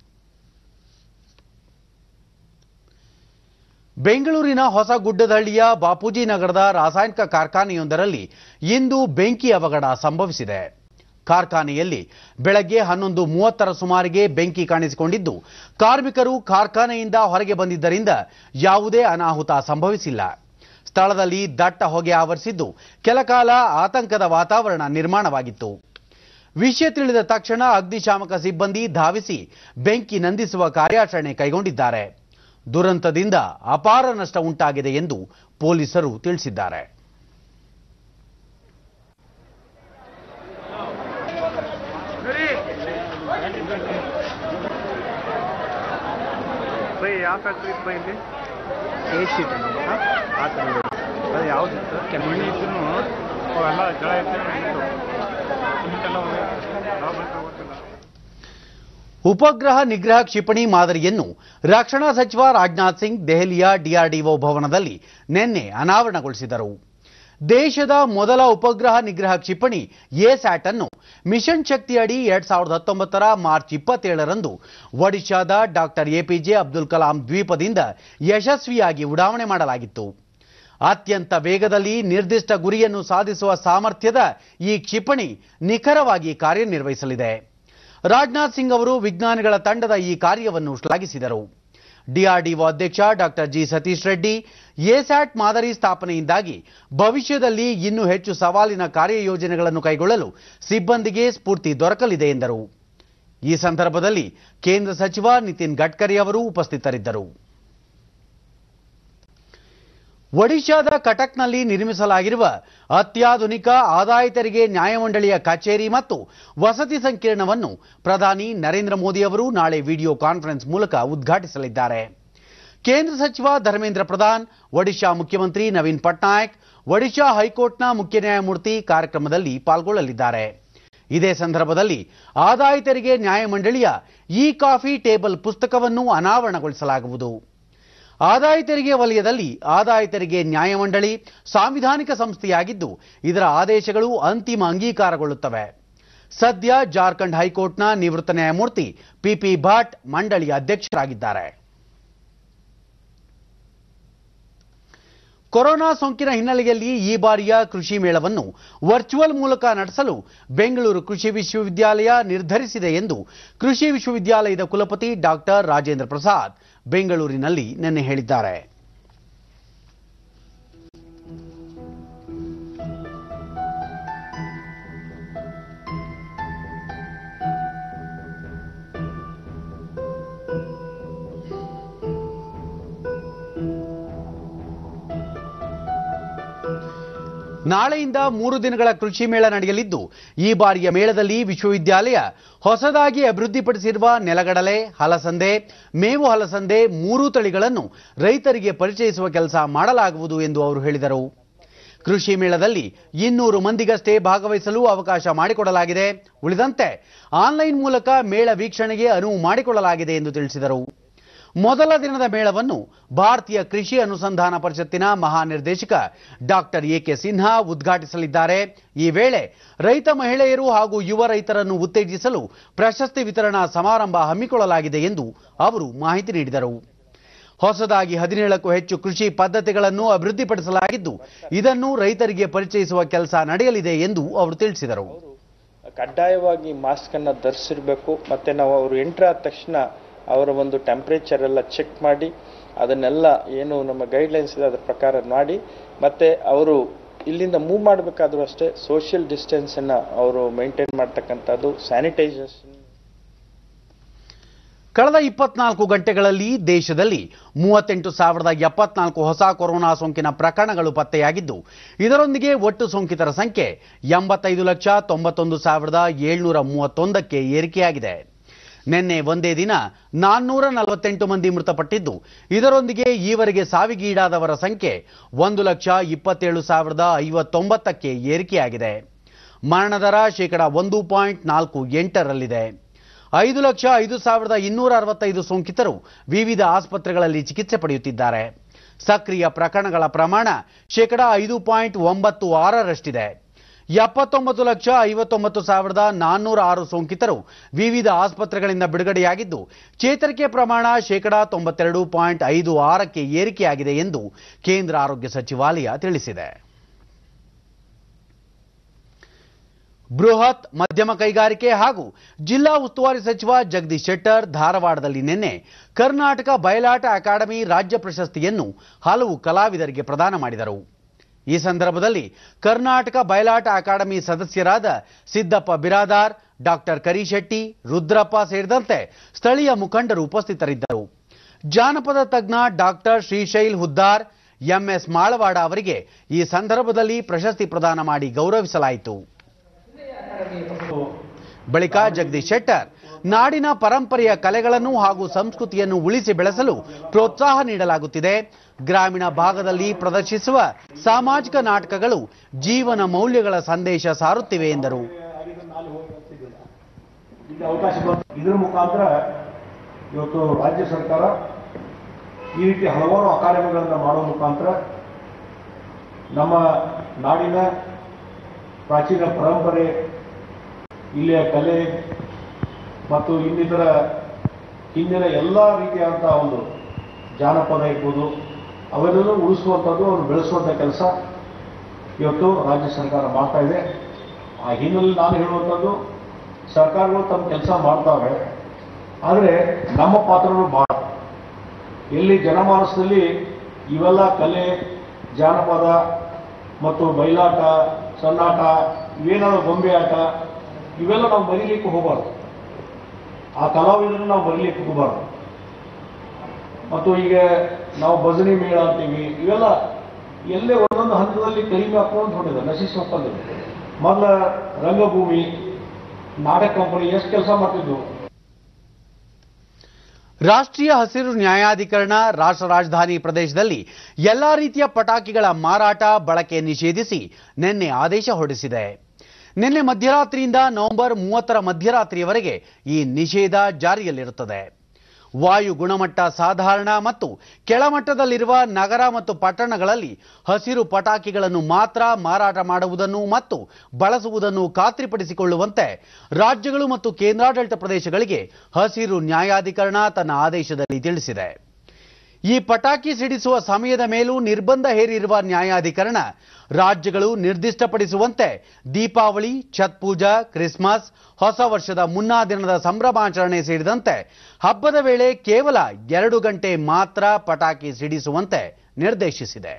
[SPEAKER 1] ಬೆಂಗಳೂರಿನ ಹೊಸಗುಡ್ಡದಹಳ್ಳಿಯ ಬಾಪೂಜಿ ನಗರದ ರಾಸಾಯನಿಕ ಕಾರ್ಖಾನೆಯೊಂದರಲ್ಲಿ ಇಂದು ಬೆಂಕಿ ಅವಘಡ ಸಂಭವಿಸಿದೆ ಕಾರ್ಖಾನೆಯಲ್ಲಿ ಬೆಳಗ್ಗೆ ಹನ್ನೊಂದು ಮೂವತ್ತರ ಸುಮಾರಿಗೆ ಬೆಂಕಿ ಕಾಣಿಸಿಕೊಂಡಿದ್ದು ಕಾರ್ಮಿಕರು ಕಾರ್ಖಾನೆಯಿಂದ ಹೊರಗೆ ಬಂದಿದ್ದರಿಂದ ಯಾವುದೇ ಅನಾಹುತ ಸಂಭವಿಸಿಲ್ಲ ಸ್ಥಳದಲ್ಲಿ ದಟ್ಟ ಹೊಗೆ ಆವರಿಸಿದ್ದು ಕೆಲಕಾಲ ಆತಂಕದ ವಾತಾವರಣ ನಿರ್ಮಾಣವಾಗಿತ್ತು ವಿಷಯ ತಿಳಿದ ತಕ್ಷಣ ಅಗ್ನಿಶಾಮಕ ಸಿಬ್ಬಂದಿ ಧಾವಿಸಿ ಬೆಂಕಿ ನಂದಿಸುವ ಕಾರ್ಯಾಚರಣೆ ಕೈಗೊಂಡಿದ್ದಾರೆ ದುರಂತದಿಂದ ಅಪಾರ ನಷ್ಟ ಉಂಟಾಗಿದೆ ಎಂದು ಪೊಲೀಸರು ತಿಳಿಸಿದ್ದಾರೆ
[SPEAKER 9] ಬೈ ಯಾವ ಫ್ಯಾಕ್ಟ್ರಿ ಇತ್ತು ಬೈ ಇಲ್ಲಿ ಏಟ್ ಶೀಟ್ ಆ ಥರ ಅದು ಯಾವ್ದು ಕೆಮ್ಮಣ್ಣಿ ಇದ್ರು ಅವೆಲ್ಲ ಜಳ ಇತ್ತು ಸಿಮೆಂಟೆಲ್ಲ ನಾವು ಗೊತ್ತಿಲ್ಲ
[SPEAKER 1] ಉಪಗ್ರಹ ನಿಗ್ರಹ ಕ್ಷಿಪಣಿ ಮಾದರಿಯನ್ನು ರಕ್ಷಣಾ ಸಚಿವ ರಾಜನಾಥ್ ಸಿಂಗ್ ದೆಹಲಿಯ ಡಿಆರ್ಡಿಒ ಭವನದಲ್ಲಿ ನಿನ್ನೆ ಅನಾವರಣಗೊಳಿಸಿದರು ದೇಶದ ಮೊದಲ ಉಪಗ್ರಹ ನಿಗ್ರಹ ಕ್ಷಿಪಣಿ ಎ ಸ್ಯಾಟ್ ಅನ್ನು ಮಿಷನ್ ಶಕ್ತಿ ಅಡಿ ಎರಡ್ ಸಾವಿರದ ಹತ್ತೊಂಬತ್ತರ ಮಾರ್ಚ್ ಇಪ್ಪತ್ತೇಳರಂದು ಒಡಿಶಾದ ಡಾಕ್ಟರ್ ಎಪಿಜೆ ಅಬ್ದುಲ್ ಕಲಾಂ ದ್ವೀಪದಿಂದ ಯಶಸ್ವಿಯಾಗಿ ಉಡಾವಣೆ ಮಾಡಲಾಗಿತ್ತು ಅತ್ಯಂತ ವೇಗದಲ್ಲಿ ನಿರ್ದಿಷ್ಟ ಗುರಿಯನ್ನು ಸಾಧಿಸುವ ಸಾಮರ್ಥ್ಯದ ಈ ಕ್ಷಿಪಣಿ ನಿಖರವಾಗಿ ಕಾರ್ಯನಿರ್ವಹಿಸಲಿದೆ ರಾಜನಾಥ್ ಸಿಂಗ್ ಅವರು ವಿಜ್ಞಾನಿಗಳ ತಂಡದ ಈ ಕಾರ್ಯವನ್ನು ಶ್ಲಾಘಿಸಿದರು ಡಿಆರ್ಡಿಒ ಅಧ್ಯಕ್ಷ doctor G Satish Reddy ASAT ಮಾದರಿ ಸ್ಥಾಪನೆಯಿಂದಾಗಿ ಭವಿಷ್ಯದಲ್ಲಿ ಇನ್ನೂ ಹೆಚ್ಚು ಸವಾಲಿನ ಕಾರ್ಯಯೋಜನೆಗಳನ್ನು ಕೈಗೊಳ್ಳಲು ಸಿಬ್ಬಂದಿಗೆ ಸ್ಫೂರ್ತಿ ದೊರಕಲಿದೆ ಎಂದರು ಈ ಸಂದರ್ಭದಲ್ಲಿ ಕೇಂದ್ರ ಸಚಿವ ನಿತಿನ್ ಗಡ್ಕರಿ ಅವರು ಉಪಸ್ಥಿತರಿದ್ದರು ಒಡಿಶಾದ ಕಟಕ್ನಲ್ಲಿ ನಿರ್ಮಿಸಲಾಗಿರುವ ಅತ್ಯಾಧುನಿಕ ಆದಾಯ ತೆರಿಗೆ ನ್ಯಾಯಮಂಡಳಿಯ ಕಚೇರಿ ಮತ್ತು ವಸತಿ ಸಂಕೀರ್ಣವನ್ನು ಪ್ರಧಾನಿ ನರೇಂದ್ರ ಮೋದಿ ಅವರು ನಾಳೆ ವಿಡಿಯೋ ಕಾನ್ಫರೆನ್ಸ್ ಮೂಲಕ ಉದ್ಘಾಟಿಸಲಿದ್ದಾರೆ ಕೇಂದ್ರ ಸಚಿವ ಧರ್ಮೇಂದ್ರ ಪ್ರಧಾನ್ ಒಡಿಶಾ ಮುಖ್ಯಮಂತ್ರಿ ನವೀನ್ ಪಟ್ನಾಯಕ್ ಒಡಿಶಾ ಹೈಕೋರ್ಟ್ನ ಮುಖ್ಯ ನ್ಯಾಯಮೂರ್ತಿ ಕಾರ್ಯಕ್ರಮದಲ್ಲಿ ಪಾಲ್ಗೊಳ್ಳಲಿದ್ದಾರೆ ಇದೇ ಸಂದರ್ಭದಲ್ಲಿ ಆದಾಯ ತೆರಿಗೆ ನ್ಯಾಯಮಂಡಳಿಯ ಇ ಕಾಫಿ ಟೇಬಲ್ ಪುಸ್ತಕವನ್ನು ಅನಾವರಣಗೊಳಿಸಲಾಗುವುದು ಆದಾಯ ತೆರಿಗೆ ವಲಯದಲ್ಲಿ ಆದಾಯ ತೆರಿಗೆ ನ್ಯಾಯಮಂಡಳಿ ಸಾಂವಿಧಾನಿಕ ಸಂಸ್ಥೆಯಾಗಿದ್ದು ಇದರ ಆದೇಶಗಳು ಅಂತಿಮ ಅಂಗೀಕಾರಗೊಳ್ಳುತ್ತವೆ ಸದ್ಯ ಜಾರ್ಖಂಡ್ ಹೈಕೋರ್ಟ್ನ ನಿವೃತ್ತ ನ್ಯಾಯಮೂರ್ತಿ ಪಿಪಿ ಭಟ್ ಮಂಡಳಿಯ ಅಧ್ಯಕ್ಷರಾಗಿದ್ದಾರೆ ಕೊರೋನಾ ಸೋಂಕಿನ ಹಿನ್ನೆಲೆಯಲ್ಲಿ ಈ ಬಾರಿಯ ಕೃಷಿ ಮೇಳವನ್ನು ವರ್ಚುವಲ್ ಮೂಲಕ ನಡೆಸಲು ಬೆಂಗಳೂರು ಕೃಷಿ ವಿಶ್ವವಿದ್ಯಾಲಯ ನಿರ್ಧರಿಸಿದೆ ಎಂದು ಕೃಷಿ ವಿಶ್ವವಿದ್ಯಾಲಯದ ಕುಲಪತಿ ಡಾಕ್ಟರ್ ರಾಜೇಂದ್ರ ಪ್ರಸಾದ್ ಬೆಂಗಳೂರಿನಲ್ಲಿ ನಿನ್ನೆ ಹೇಳಿದ್ದಾರೆ ನಾಳೆಯಿಂದ ಮೂರು ದಿನಗಳ ಕೃಷಿ ಮೇಳ ನಡೆಯಲಿದ್ದು ಈ ಬಾರಿಯ ಮೇಳದಲ್ಲಿ ವಿಶ್ವವಿದ್ಯಾಲಯ ಹೊಸದಾಗಿ ಅಭಿವೃದ್ಧಿಪಡಿಸಿರುವ ನೆಲಗಡಲೆ ಹಲಸಂದೆ ಮೇವು ಹಲಸಂದೆ ಮೂರೂ ತಳಿಗಳನ್ನು ರೈತರಿಗೆ ಪರಿಚಯಿಸುವ ಕೆಲಸ ಮಾಡಲಾಗುವುದು ಎಂದು ಅವರು ಹೇಳಿದರು ಕೃಷಿ ಮೇಳದಲ್ಲಿ ಇನ್ನೂರು ಮಂದಿಗಷ್ಟೇ ಭಾಗವಹಿಸಲು ಅವಕಾಶ ಮಾಡಿಕೊಡಲಾಗಿದೆ ಉಳಿದಂತೆ ಆನ್ಲೈನ್ ಮೂಲಕ ಮೇಳ ವೀಕ್ಷಣೆಗೆ ಅನುವು ಮಾಡಿಕೊಳ್ಳಲಾಗಿದೆ ಎಂದು ತಿಳಿಸಿದರು ಮೊದಲ ದಿನದ ಮೇಳವನ್ನು ಭಾರತೀಯ ಕೃಷಿ ಅನುಸಂಧಾನ ಪರಿಷತ್ತಿನ ಮಹಾನಿರ್ದೇಶಕ ಡಾಕ್ಟರ್ ಎಕೆ ಸಿನ್ಹಾ ಉದ್ಘಾಟಿಸಲಿದ್ದಾರೆ ಈ ವೇಳೆ ರೈತ ಮಹಿಳೆಯರು ಹಾಗೂ ಯುವ ರೈತರನ್ನು ಉತ್ತೇಜಿಸಲು ಪ್ರಶಸ್ತಿ ವಿತರಣಾ ಸಮಾರಂಭ ಹಮ್ಮಿಕೊಳ್ಳಲಾಗಿದೆ ಎಂದು ಅವರು ಮಾಹಿತಿ ನೀಡಿದರು ಹೊಸದಾಗಿ ಹದಿನೇಳಕ್ಕೂ ಹೆಚ್ಚು ಕೃಷಿ ಪದ್ಧತಿಗಳನ್ನು ಅಭಿವೃದ್ಧಿಪಡಿಸಲಾಗಿದ್ದು ಇದನ್ನು ರೈತರಿಗೆ ಪರಿಚಯಿಸುವ ಕೆಲಸ ನಡೆಯಲಿದೆ ಎಂದು ಅವರು ತಿಳಿಸಿದರು
[SPEAKER 10] ಕಡ್ಡಾಯವಾಗಿ ಮಾಸ್ಕ್ ಅನ್ನ ಧರಿಸಿರ್ಬೇಕು ಮತ್ತೆ ನಾವು ಅವರು ಎಂಟ್ರ್ ಆದ ತಕ್ಷಣ ಅವರ ಒಂದು ಟೆಂಪ್ರೇಚರ್ ಎಲ್ಲ ಚೆಕ್ ಮಾಡಿ ಅದನ್ನೆಲ್ಲ ಏನು ನಮ್ಮ ಗೈಡ್ಲೈನ್ಸ್ ಇದೆ ಅದ್ರ ಪ್ರಕಾರ ಮಾಡಿ ಮತ್ತೆ ಅವರು ಇಲ್ಲಿಂದ ಮೂವ್ ಮಾಡಬೇಕಾದ್ರೂ ಅಷ್ಟೇ ಸೋಷಿಯಲ್ ಡಿಸ್ಟೆನ್ಸ್ ಅನ್ನ ಅವರು ಮೇಂಟೈನ್ ಮಾಡ್ತಕ್ಕಂಥದ್ದು ಸ್ಯಾನಿಟೈಸೇಷನ್
[SPEAKER 1] ಕಳೆದ ಇಪ್ಪತ್ನಾಲ್ಕು ಗಂಟೆಗಳಲ್ಲಿ ದೇಶದಲ್ಲಿ ಮೂವತ್ತೆಂಟು ಸಾವಿರದ ಎಪ್ಪತ್ನಾಲ್ಕು ಹೊಸ ಕೊರೋನಾ ಸೋಂಕಿನ ಪ್ರಕರಣಗಳು ಪತ್ತೆಯಾಗಿದ್ದು ಇದರೊಂದಿಗೆ ಒಟ್ಟು ಸೋಂಕಿತರ ಸಂಖ್ಯೆ ಎಂಬತ್ತೈದು ಲಕ್ಷ ತೊಂಬತ್ತೊಂದು ಸಾವಿರದ ಏಳ್ನೂರ ಮೂವತ್ತೊಂದಕ್ಕೆ ಏರಿಕೆಯಾಗಿದೆ ನಿನ್ನೆ ಒಂದೇ ದಿನ ನಾನ್ನೂರ ನಲವತ್ತೆಂಟು ಮಂದಿ ಮೃತಪಟ್ಟಿದ್ದು ಇದರೊಂದಿಗೆ ಈವರೆಗೆ ಸಾವಿಗೀಡಾದವರ ಸಂಖ್ಯೆ ಒಂದು ಲಕ್ಷ ಇಪ್ಪತ್ತೇಳು ಸಾವಿರದ ಐವತ್ತೊಂಬತ್ತಕ್ಕೆ ಏರಿಕೆಯಾಗಿದೆ ಮರಣ ದರ ಶೇಕಡ ಒಂದು ಪಾಯಿಂಟ್ ನಾಲ್ಕು ಎಂಟರಲ್ಲಿದೆ ಐದು ಲಕ್ಷ ಐದು ಸಾವಿರದ ಇನ್ನೂರ ಅರವತ್ತೈದು ಸೋಂಕಿತರು ವಿವಿಧ ಆಸ್ಪತ್ರೆಗಳಲ್ಲಿ ಚಿಕಿತ್ಸೆ ಪಡೆಯುತ್ತಿದ್ದಾರೆ ಸಕ್ರಿಯ ಪ್ರಕರಣಗಳ ಪ್ರಮಾಣ ಶೇಕಡ ಐದು ಪಾಯಿಂಟ್ ಒಂಬತ್ತು ಆರರಷ್ಟಿದೆ ಎಪ್ಪತ್ತೊಂಬತ್ತು ಲಕ್ಷ ಐವತ್ತೊಂಬತ್ತು ಸಾವಿರದ ನಾನ್ನೂರ ಆರು ಸೋಂಕಿತರು ವಿವಿಧ ಆಸ್ಪತ್ರೆಗಳಿಂದ ಬಿಡುಗಡೆಯಾಗಿದ್ದು ಚೇತರಿಕೆ ಪ್ರಮಾಣ ಶೇಕಡ ತೊಂಬತ್ತೆರಡು ಪಾಯಿಂಟ್ ಐದು ಆರಕ್ಕೆ ಏರಿಕೆಯಾಗಿದೆ ಎಂದು ಕೇಂದ್ರ ಆರೋಗ್ಯ ಸಚಿವಾಲಯ ತಿಳಿಸಿದೆ ಬೃಹತ್ ಮಧ್ಯಮ ಕೈಗಾರಿಕೆ ಹಾಗೂ ಜಿಲ್ಲಾ ಉಸ್ತುವಾರಿ ಸಚಿವ ಜಗದೀಶ್ ಶೆಟ್ಟರ್ ಧಾರವಾಡದಲ್ಲಿ ನಿನ್ನೆ ಕರ್ನಾಟಕ ಬಯಲಾಟ ಅಕಾಡೆಮಿ ರಾಜ್ಯ ಪ್ರಶಸ್ತಿಯನ್ನು ಹಲವು ಕಲಾವಿದರಿಗೆ ಪ್ರದಾನ ಮಾಡಿದರು ಈ ಸಂದರ್ಭದಲ್ಲಿ ಕರ್ನಾಟಕ ಬಯಲಾಟ ಅಕಾಡೆಮಿ ಸದಸ್ಯರಾದ ಸಿದ್ದಪ್ಪ ಬಿರಾದಾರ್ ಡಾಕ್ಟರ್ ಕರಿಶೆಟ್ಟಿ ರುದ್ರಪ್ಪ ಸೇರಿದಂತೆ ಸ್ಥಳೀಯ ಮುಖಂಡರು ಉಪಸ್ಥಿತರಿದ್ದರು ಜಾನಪದ ತಜ್ಞ ಡಾಕ್ಟರ್ ಶ್ರೀಶೈಲ್ ಹುದ್ದಾರ್ ಎಂಎಸ್ ಮಾಳವಾಡ ಅವರಿಗೆ ಈ ಸಂದರ್ಭದಲ್ಲಿ ಪ್ರಶಸ್ತಿ ಪ್ರದಾನ ಮಾಡಿ ಗೌರವಿಸಲಾಯಿತು ಬಳಿಕ ಜಗದೀಶ್ ಶೆಟ್ಟರ್ ನಾಡಿನ ಪರಂಪರೆಯ ಕಲೆಗಳನ್ನು ಹಾಗೂ ಸಂಸ್ಕೃತಿಯನ್ನು ಉಳಿಸಿ ಬೆಳೆಸಲು ಪ್ರೋತ್ಸಾಹ ನೀಡಲಾಗುತ್ತಿದೆ ಗ್ರಾಮೀಣ ಭಾಗದಲ್ಲಿ ಪ್ರದರ್ಶಿಸುವ ಸಾಮಾಜಿಕ ನಾಟಕಗಳು ಜೀವನ ಮೌಲ್ಯಗಳ ಸಂದೇಶ ಸಾರುತ್ತಿವೆ ಎಂದರು
[SPEAKER 11] ಇಲ್ಲಿ ಅವಕಾಶ ಬಂತು ಇದರ ಮುಖಾಂತರ ಇವತ್ತು ರಾಜ್ಯ ಸರ್ಕಾರ ಈ ರೀತಿ ಹಲವಾರು ಅಕಾಡೆಮಿಗಳನ್ನು ಮಾಡೋ ಮುಖಾಂತರ ನಮ್ಮ ನಾಡಿನ ಪ್ರಾಚೀನ ಪರಂಪರೆ ಇಲ್ಲಿಯ ಕಲೆ ಮತ್ತು ಇನ್ನಿತರ ಹಿಂದಿನ ಎಲ್ಲ ರೀತಿಯಾದಂತಹ ಒಂದು ಜಾನಪದ ಇರ್ಬೋದು ಅವೆಲ್ಲವೂ ಉಳಿಸುವಂಥದ್ದು ಅವರು ಬೆಳೆಸುವಂಥ ಕೆಲಸ ಇವತ್ತು ರಾಜ್ಯ ಸರ್ಕಾರ ಮಾಡ್ತಾ ಇದೆ ಆ ಹಿನ್ನೆಲೆಯಲ್ಲಿ ನಾನು ಹೇಳುವಂಥದ್ದು ಸರ್ಕಾರಗಳು ತಮ್ಮ ಕೆಲಸ ಮಾಡ್ತಾವೆ ಆದರೆ ನಮ್ಮ ಪಾತ್ರಗಳು ಭಾಳ ಎಲ್ಲಿ ಜನಮಾನಸದಲ್ಲಿ ಇವೆಲ್ಲ ಕಲೆ ಜಾನಪದ ಮತ್ತು ಬಯಲಾಟ ಸನ್ನಾಟ ಇವೇನಾದ್ರು ಗೊಂಬೆ ಆಟ ಇವೆಲ್ಲ ನಾವು ಮರೀಲಿಕ್ಕೆ ಹೋಗಬಾರ್ದು ಆ ಕಲಾವಿದರನ್ನು ನಾವು ಮರೀಲಿಕ್ಕೆ ಹೋಗಬಾರ್ದು ಮತ್ತು ಈಗ ನಾವು ಭಜನಿ ಮೇಳ ಅಂತೀವಿ ಇವೆಲ್ಲ ಎಲ್ಲೇ ಒಂದೊಂದು ಹಂತದಲ್ಲಿ ಕಡಿಮೆ ಹಾಕೊಂಡು ಹೊಂದಿದೆ ನಶಿಸಿ ಹೋಗ್ತದೆ ಮೊದಲ ರಂಗಭೂಮಿ ನಾಟಕ ಕಂಪನಿ ಎಷ್ಟು ಕೆಲಸ ಮಾಡ್ತಿದ್ವು
[SPEAKER 1] ರಾಷ್ಟ್ರೀಯ ಹಸಿರು ನ್ಯಾಯಾಧಿಕರಣ ರಾಷ್ಟ್ರ ರಾಜಧಾನಿ ಪ್ರದೇಶದಲ್ಲಿ ಎಲ್ಲಾ ರೀತಿಯ ಪಟಾಕಿಗಳ ಮಾರಾಟ ಬಳಕೆ ನಿಷೇಧಿಸಿ ನಿನ್ನೆ ಆದೇಶ ಹೊರಡಿಸಿದೆ ನಿನ್ನೆ ಮಧ್ಯರಾತ್ರಿಯಿಂದ ನವೆಂಬರ್ ಮೂವತ್ತರ ಮಧ್ಯರಾತ್ರಿಯವರೆಗೆ ಈ ನಿಷೇಧ ಜಾರಿಯಲ್ಲಿರುತ್ತದೆ ವಾಯು ಗುಣಮಟ್ಟ ಸಾಧಾರಣ ಮತ್ತು ಕೆಳಮಟ್ಟದಲ್ಲಿರುವ ನಗರ ಮತ್ತು ಪಟ್ಟಣಗಳಲ್ಲಿ ಹಸಿರು ಪಟಾಕಿಗಳನ್ನು ಮಾತ್ರ ಮಾರಾಟ ಮಾಡುವುದನ್ನು ಮತ್ತು ಬಳಸುವುದನ್ನು ಖಾತ್ರಿಪಡಿಸಿಕೊಳ್ಳುವಂತೆ ರಾಜ್ಯಗಳು ಮತ್ತು ಕೇಂದ್ರಾಡಳಿತ ಪ್ರದೇಶಗಳಿಗೆ ಹಸಿರು ನ್ಯಾಯಾಧಿಕರಣ ತನ್ನ ಆದೇಶದಲ್ಲಿ ತಿಳಿಸಿದೆ ಈ ಪಟಾಕಿ ಸಿಡಿಸುವ ಸಮಯದ ಮೇಲೂ ನಿರ್ಬಂಧ ಹೇರಿರುವ ನ್ಯಾಯಾಧಿಕರಣ ರಾಜ್ಯಗಳು ನಿರ್ದಿಷ್ಟಪಡಿಸುವಂತೆ ದೀಪಾವಳಿ ಛತ್ ಪೂಜಾ ಕ್ರಿಸ್ಮಸ್ ಹೊಸ ವರ್ಷದ ಮುನ್ನಾ ದಿನದ ಸಂಭ್ರಮಾಚರಣೆ ಸೇರಿದಂತೆ ಹಬ್ಬದ ವೇಳೆ ಕೇವಲ ಎರಡು ಗಂಟೆ ಮಾತ್ರ ಪಟಾಕಿ ಸಿಡಿಸುವಂತೆ ನಿರ್ದೇಶಿಸಿದೆ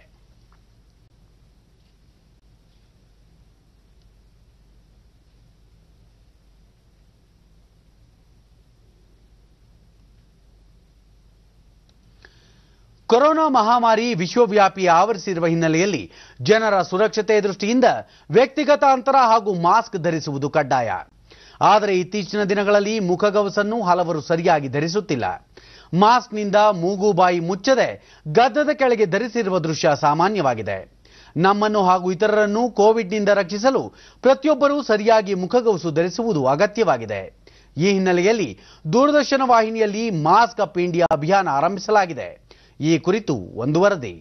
[SPEAKER 1] ಕೊರೋನಾ ಮಹಾಮಾರಿ ವಿಶ್ವವ್ಯಾಪಿ ಆವರಿಸಿರುವ ಹಿನ್ನೆಲೆಯಲ್ಲಿ ಜನರ ಸುರಕ್ಷತೆ ದೃಷ್ಟಿಯಿಂದ ವ್ಯಕ್ತಿಗತ ಅಂತರ ಹಾಗೂ ಮಾಸ್ಕ್ ಧರಿಸುವುದು ಕಡ್ಡಾಯ ಆದರೆ ಇತ್ತೀಚಿನ ದಿನಗಳಲ್ಲಿ ಮುಖಗವಸನ್ನು ಹಲವರು ಸರಿಯಾಗಿ ಧರಿಸುತ್ತಿಲ್ಲ ಮಾಸ್ಕ್ನಿಂದ ಮೂಗು ಬಾಯಿ ಮುಚ್ಚದೆ ಗದ್ದದ ಕೆಳಗೆ ಧರಿಸಿರುವ ದೃಶ್ಯ ಸಾಮಾನ್ಯವಾಗಿದೆ ನಮ್ಮನ್ನು ಹಾಗೂ ಇತರರನ್ನು ಕೋವಿಡ್ನಿಂದ ರಕ್ಷಿಸಲು ಪ್ರತಿಯೊಬ್ಬರೂ ಸರಿಯಾಗಿ ಮುಖಗವಸು ಧರಿಸುವುದು ಅಗತ್ಯವಾಗಿದೆ ಈ ಹಿನ್ನೆಲೆಯಲ್ಲಿ ದೂರದರ್ಶನ ವಾಹಿನಿಯಲ್ಲಿ ಮಾಸ್ಕ್ ಅಪ್ ಇಂಡಿಯಾ ಅಭಿಯಾನ ಆರಂಭಿಸಲಾಗಿದೆ ಈ ಕುರಿತು ಒಂದು ವರದಿ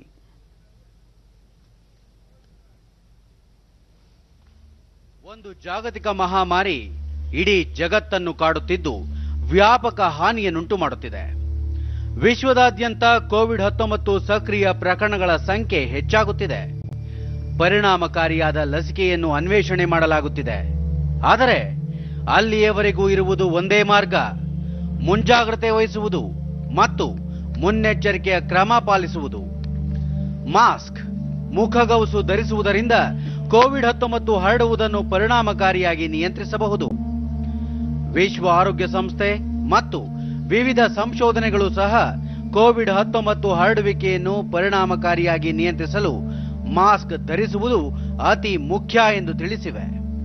[SPEAKER 1] ಒಂದು ಜಾಗತಿಕ ಮಹಾಮಾರಿ ಇಡೀ ಜಗತ್ತನ್ನು ಕಾಡುತ್ತಿದ್ದು ವ್ಯಾಪಕ ಹಾನಿಯನ್ನುಂಟು ಮಾಡುತ್ತಿದೆ ವಿಶ್ವದಾದ್ಯಂತ ಕೋವಿಡ್ ಹತ್ತೊಂಬತ್ತು ಸಕ್ರಿಯ ಪ್ರಕರಣಗಳ ಸಂಖ್ಯೆ ಹೆಚ್ಚಾಗುತ್ತಿದೆ ಪರಿಣಾಮಕಾರಿಯಾದ ಲಸಿಕೆಯನ್ನು ಅನ್ವೇಷಣೆ ಮಾಡಲಾಗುತ್ತಿದೆ ಆದರೆ ಅಲ್ಲಿಯವರೆಗೂ ಇರುವುದು ಒಂದೇ ಮಾರ್ಗ ಮುಂಜಾಗ್ರತೆ ವಹಿಸುವುದು ಮತ್ತು ಮುನ್ನೆಚ್ಚರಿಕೆಯ ಕ್ರಮ ಪಾಲಿಸುವುದು ಮಾಸ್ಕ್ ಮುಖಗವಸು ಧರಿಸುವುದರಿಂದ ಕೋವಿಡ್ ಹತ್ತೊಂಬತ್ತು ಹರಡುವುದನ್ನು ಪರಿಣಾಮಕಾರಿಯಾಗಿ ನಿಯಂತ್ರಿಸಬಹುದು ವಿಶ್ವ ಆರೋಗ್ಯ ಸಂಸ್ಥೆ ಮತ್ತು ವಿವಿಧ ಸಂಶೋಧನೆಗಳು ಸಹ ಕೋವಿಡ್ ಹತ್ತೊಂಬತ್ತು ಹರಡುವಿಕೆಯನ್ನು ಪರಿಣಾಮಕಾರಿಯಾಗಿ ನಿಯಂತ್ರಿಸಲು ಮಾಸ್ಕ್ ಧರಿಸುವುದು ಅತಿ ಮುಖ್ಯ ಎಂದು ತಿಳಿಸಿವೆ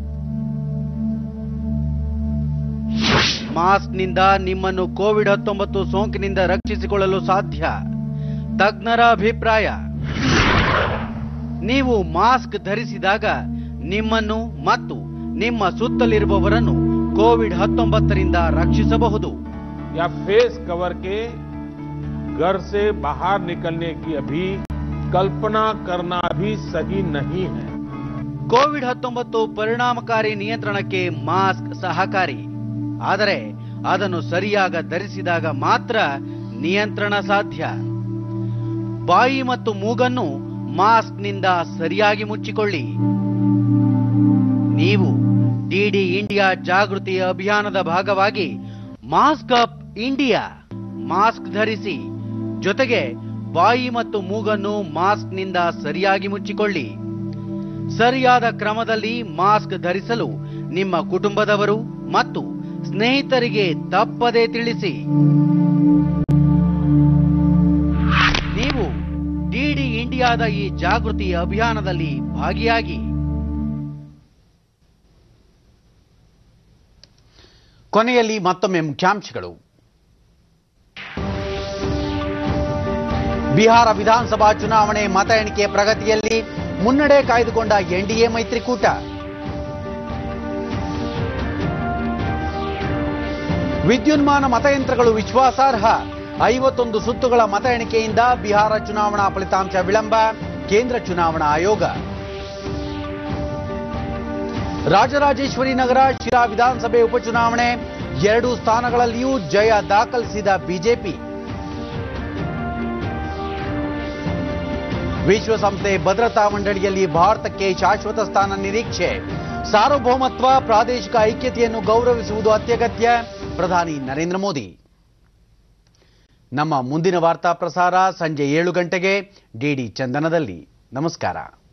[SPEAKER 1] ಮಾಸ್ಕ್ನಿಂದ ನಿಮ್ಮನ್ನು ಕೋವಿಡ್ ಹತ್ತೊಂಬತ್ತು ಸೋಂಕಿನಿಂದ ರಕ್ಷಿಸಿಕೊಳ್ಳಲು ಸಾಧ್ಯ ತಜ್ಞರ ಅಭಿಪ್ರಾಯ ನೀವು ಮಾಸ್ಕ್ ಧರಿಸಿದಾಗ ನಿಮ್ಮನ್ನು ಮತ್ತು ನಿಮ್ಮ ಸುತ್ತಲಿರುವವರನ್ನು ಕೋವಿಡ್ ಹತ್ತೊಂಬತ್ತರಿಂದ ರಕ್ಷಿಸಬಹುದು
[SPEAKER 8] या फेस कवर के घर से बाहर निकलने की अभी कल्पना करना भी सही नहीं है
[SPEAKER 1] ಕೋವಿಡ್ ಹತ್ತೊಂಬತ್ತು ಪರಿಣಾಮಕಾರಿ ನಿಯಂತ್ರಣಕ್ಕೆ ಮಾಸ್ಕ್ ಸಹಕಾರಿ ಆದರೆ ಅದನ್ನು ಸರಿಯಾಗ ಧರಿಸಿದಾಗ ಮಾತ್ರ ನಿಯಂತ್ರಣ ಸಾಧ್ಯ ಬಾಯಿ ಮತ್ತು ಮೂಗನ್ನು ಮಾಸ್ಕ್ನಿಂದ ಸರಿಯಾಗಿ ಮುಚ್ಚಿಕೊಳ್ಳಿ ನೀವು ಡಿಡಿ ಇಂಡಿಯಾ ಜಾಗೃತಿ ಅಭಿಯಾನದ ಭಾಗವಾಗಿ ಮಾಸ್ಕ್ ಅಪ್ ಇಂಡಿಯಾ ಮಾಸ್ಕ್ ಧರಿಸಿ ಜೊತೆಗೆ ಬಾಯಿ ಮತ್ತು ಮೂಗನ್ನು ಮಾಸ್ಕ್ನಿಂದ ಸರಿಯಾಗಿ ಮುಚ್ಚಿಕೊಳ್ಳಿ ಸರಿಯಾದ ಕ್ರಮದಲ್ಲಿ ಮಾಸ್ಕ್ ಧರಿಸಲು ನಿಮ್ಮ ಕುಟುಂಬದವರು ಮತ್ತು ಸ್ನೇಹಿತರಿಗೆ ತಪ್ಪದೇ ತಿಳಿಸಿ ನೀವು ಡಿಡಿ ಇಂಡಿಯಾದ ಈ ಜಾಗೃತಿ ಅಭಿಯಾನದಲ್ಲಿ ಭಾಗಿಯಾಗಿ ಕೊನೆಯಲ್ಲಿ ಮತ್ತೊಮ್ಮೆ ಮುಖ್ಯಾಂಶಗಳು ಬಿಹಾರ ವಿಧಾನಸಭಾ ಚುನಾವಣೆ ಮತ ಎಣಿಕೆ ಪ್ರಗತಿಯಲ್ಲಿ ಮುನ್ನಡೆ ಕಾಯ್ದುಕೊಂಡ ಎನ್ಡಿಎ ಮೈತ್ರಿಕೂಟ ವಿದ್ಯುನ್ಮಾನ ಮತಯಂತ್ರಗಳು ವಿಶ್ವಾಸಾರ್ಹ ಐವತ್ತೊಂದು ಸುತ್ತುಗಳ ಮತ ಎಣಿಕೆಯಿಂದ ಬಿಹಾರ ಚುನಾವಣಾ ಫಲಿತಾಂಶ ವಿಳಂಬ ಕೇಂದ್ರ ಚುನಾವಣಾ ಆಯೋಗ ರಾಜರಾಜೇಶ್ವರಿ ನಗರ ಶಿರಾ ವಿಧಾನಸಭೆ ಉಪಚುನಾವಣೆ ಎರಡು ಸ್ಥಾನಗಳಲ್ಲಿಯೂ ಜಯ ದಾಖಲಿಸಿದ ಬಿಜೆಪಿ ವಿಶ್ವಸಂಸ್ಥೆ ಭದ್ರತಾ ಮಂಡಳಿಯಲ್ಲಿ ಭಾರತಕ್ಕೆ ಶಾಶ್ವತ ಸ್ಥಾನ ನಿರೀಕ್ಷೆ ಸಾರ್ವಭೌಮತ್ವ ಪ್ರಾದೇಶಿಕ ಐಕ್ಯತೆಯನ್ನು ಗೌರವಿಸುವುದು ಅತ್ಯಗತ್ಯ ಪ್ರಧಾನಿ ನರೇಂದ್ರ ಮೋದಿ ನಮ್ಮ ಮುಂದಿನ ವಾರ್ತಾ ಪ್ರಸಾರ ಸಂಜೆ ಏಳು ಗಂಟೆಗೆ ಡಿಡಿ ಚಂದನದಲ್ಲಿ ನಮಸ್ಕಾರ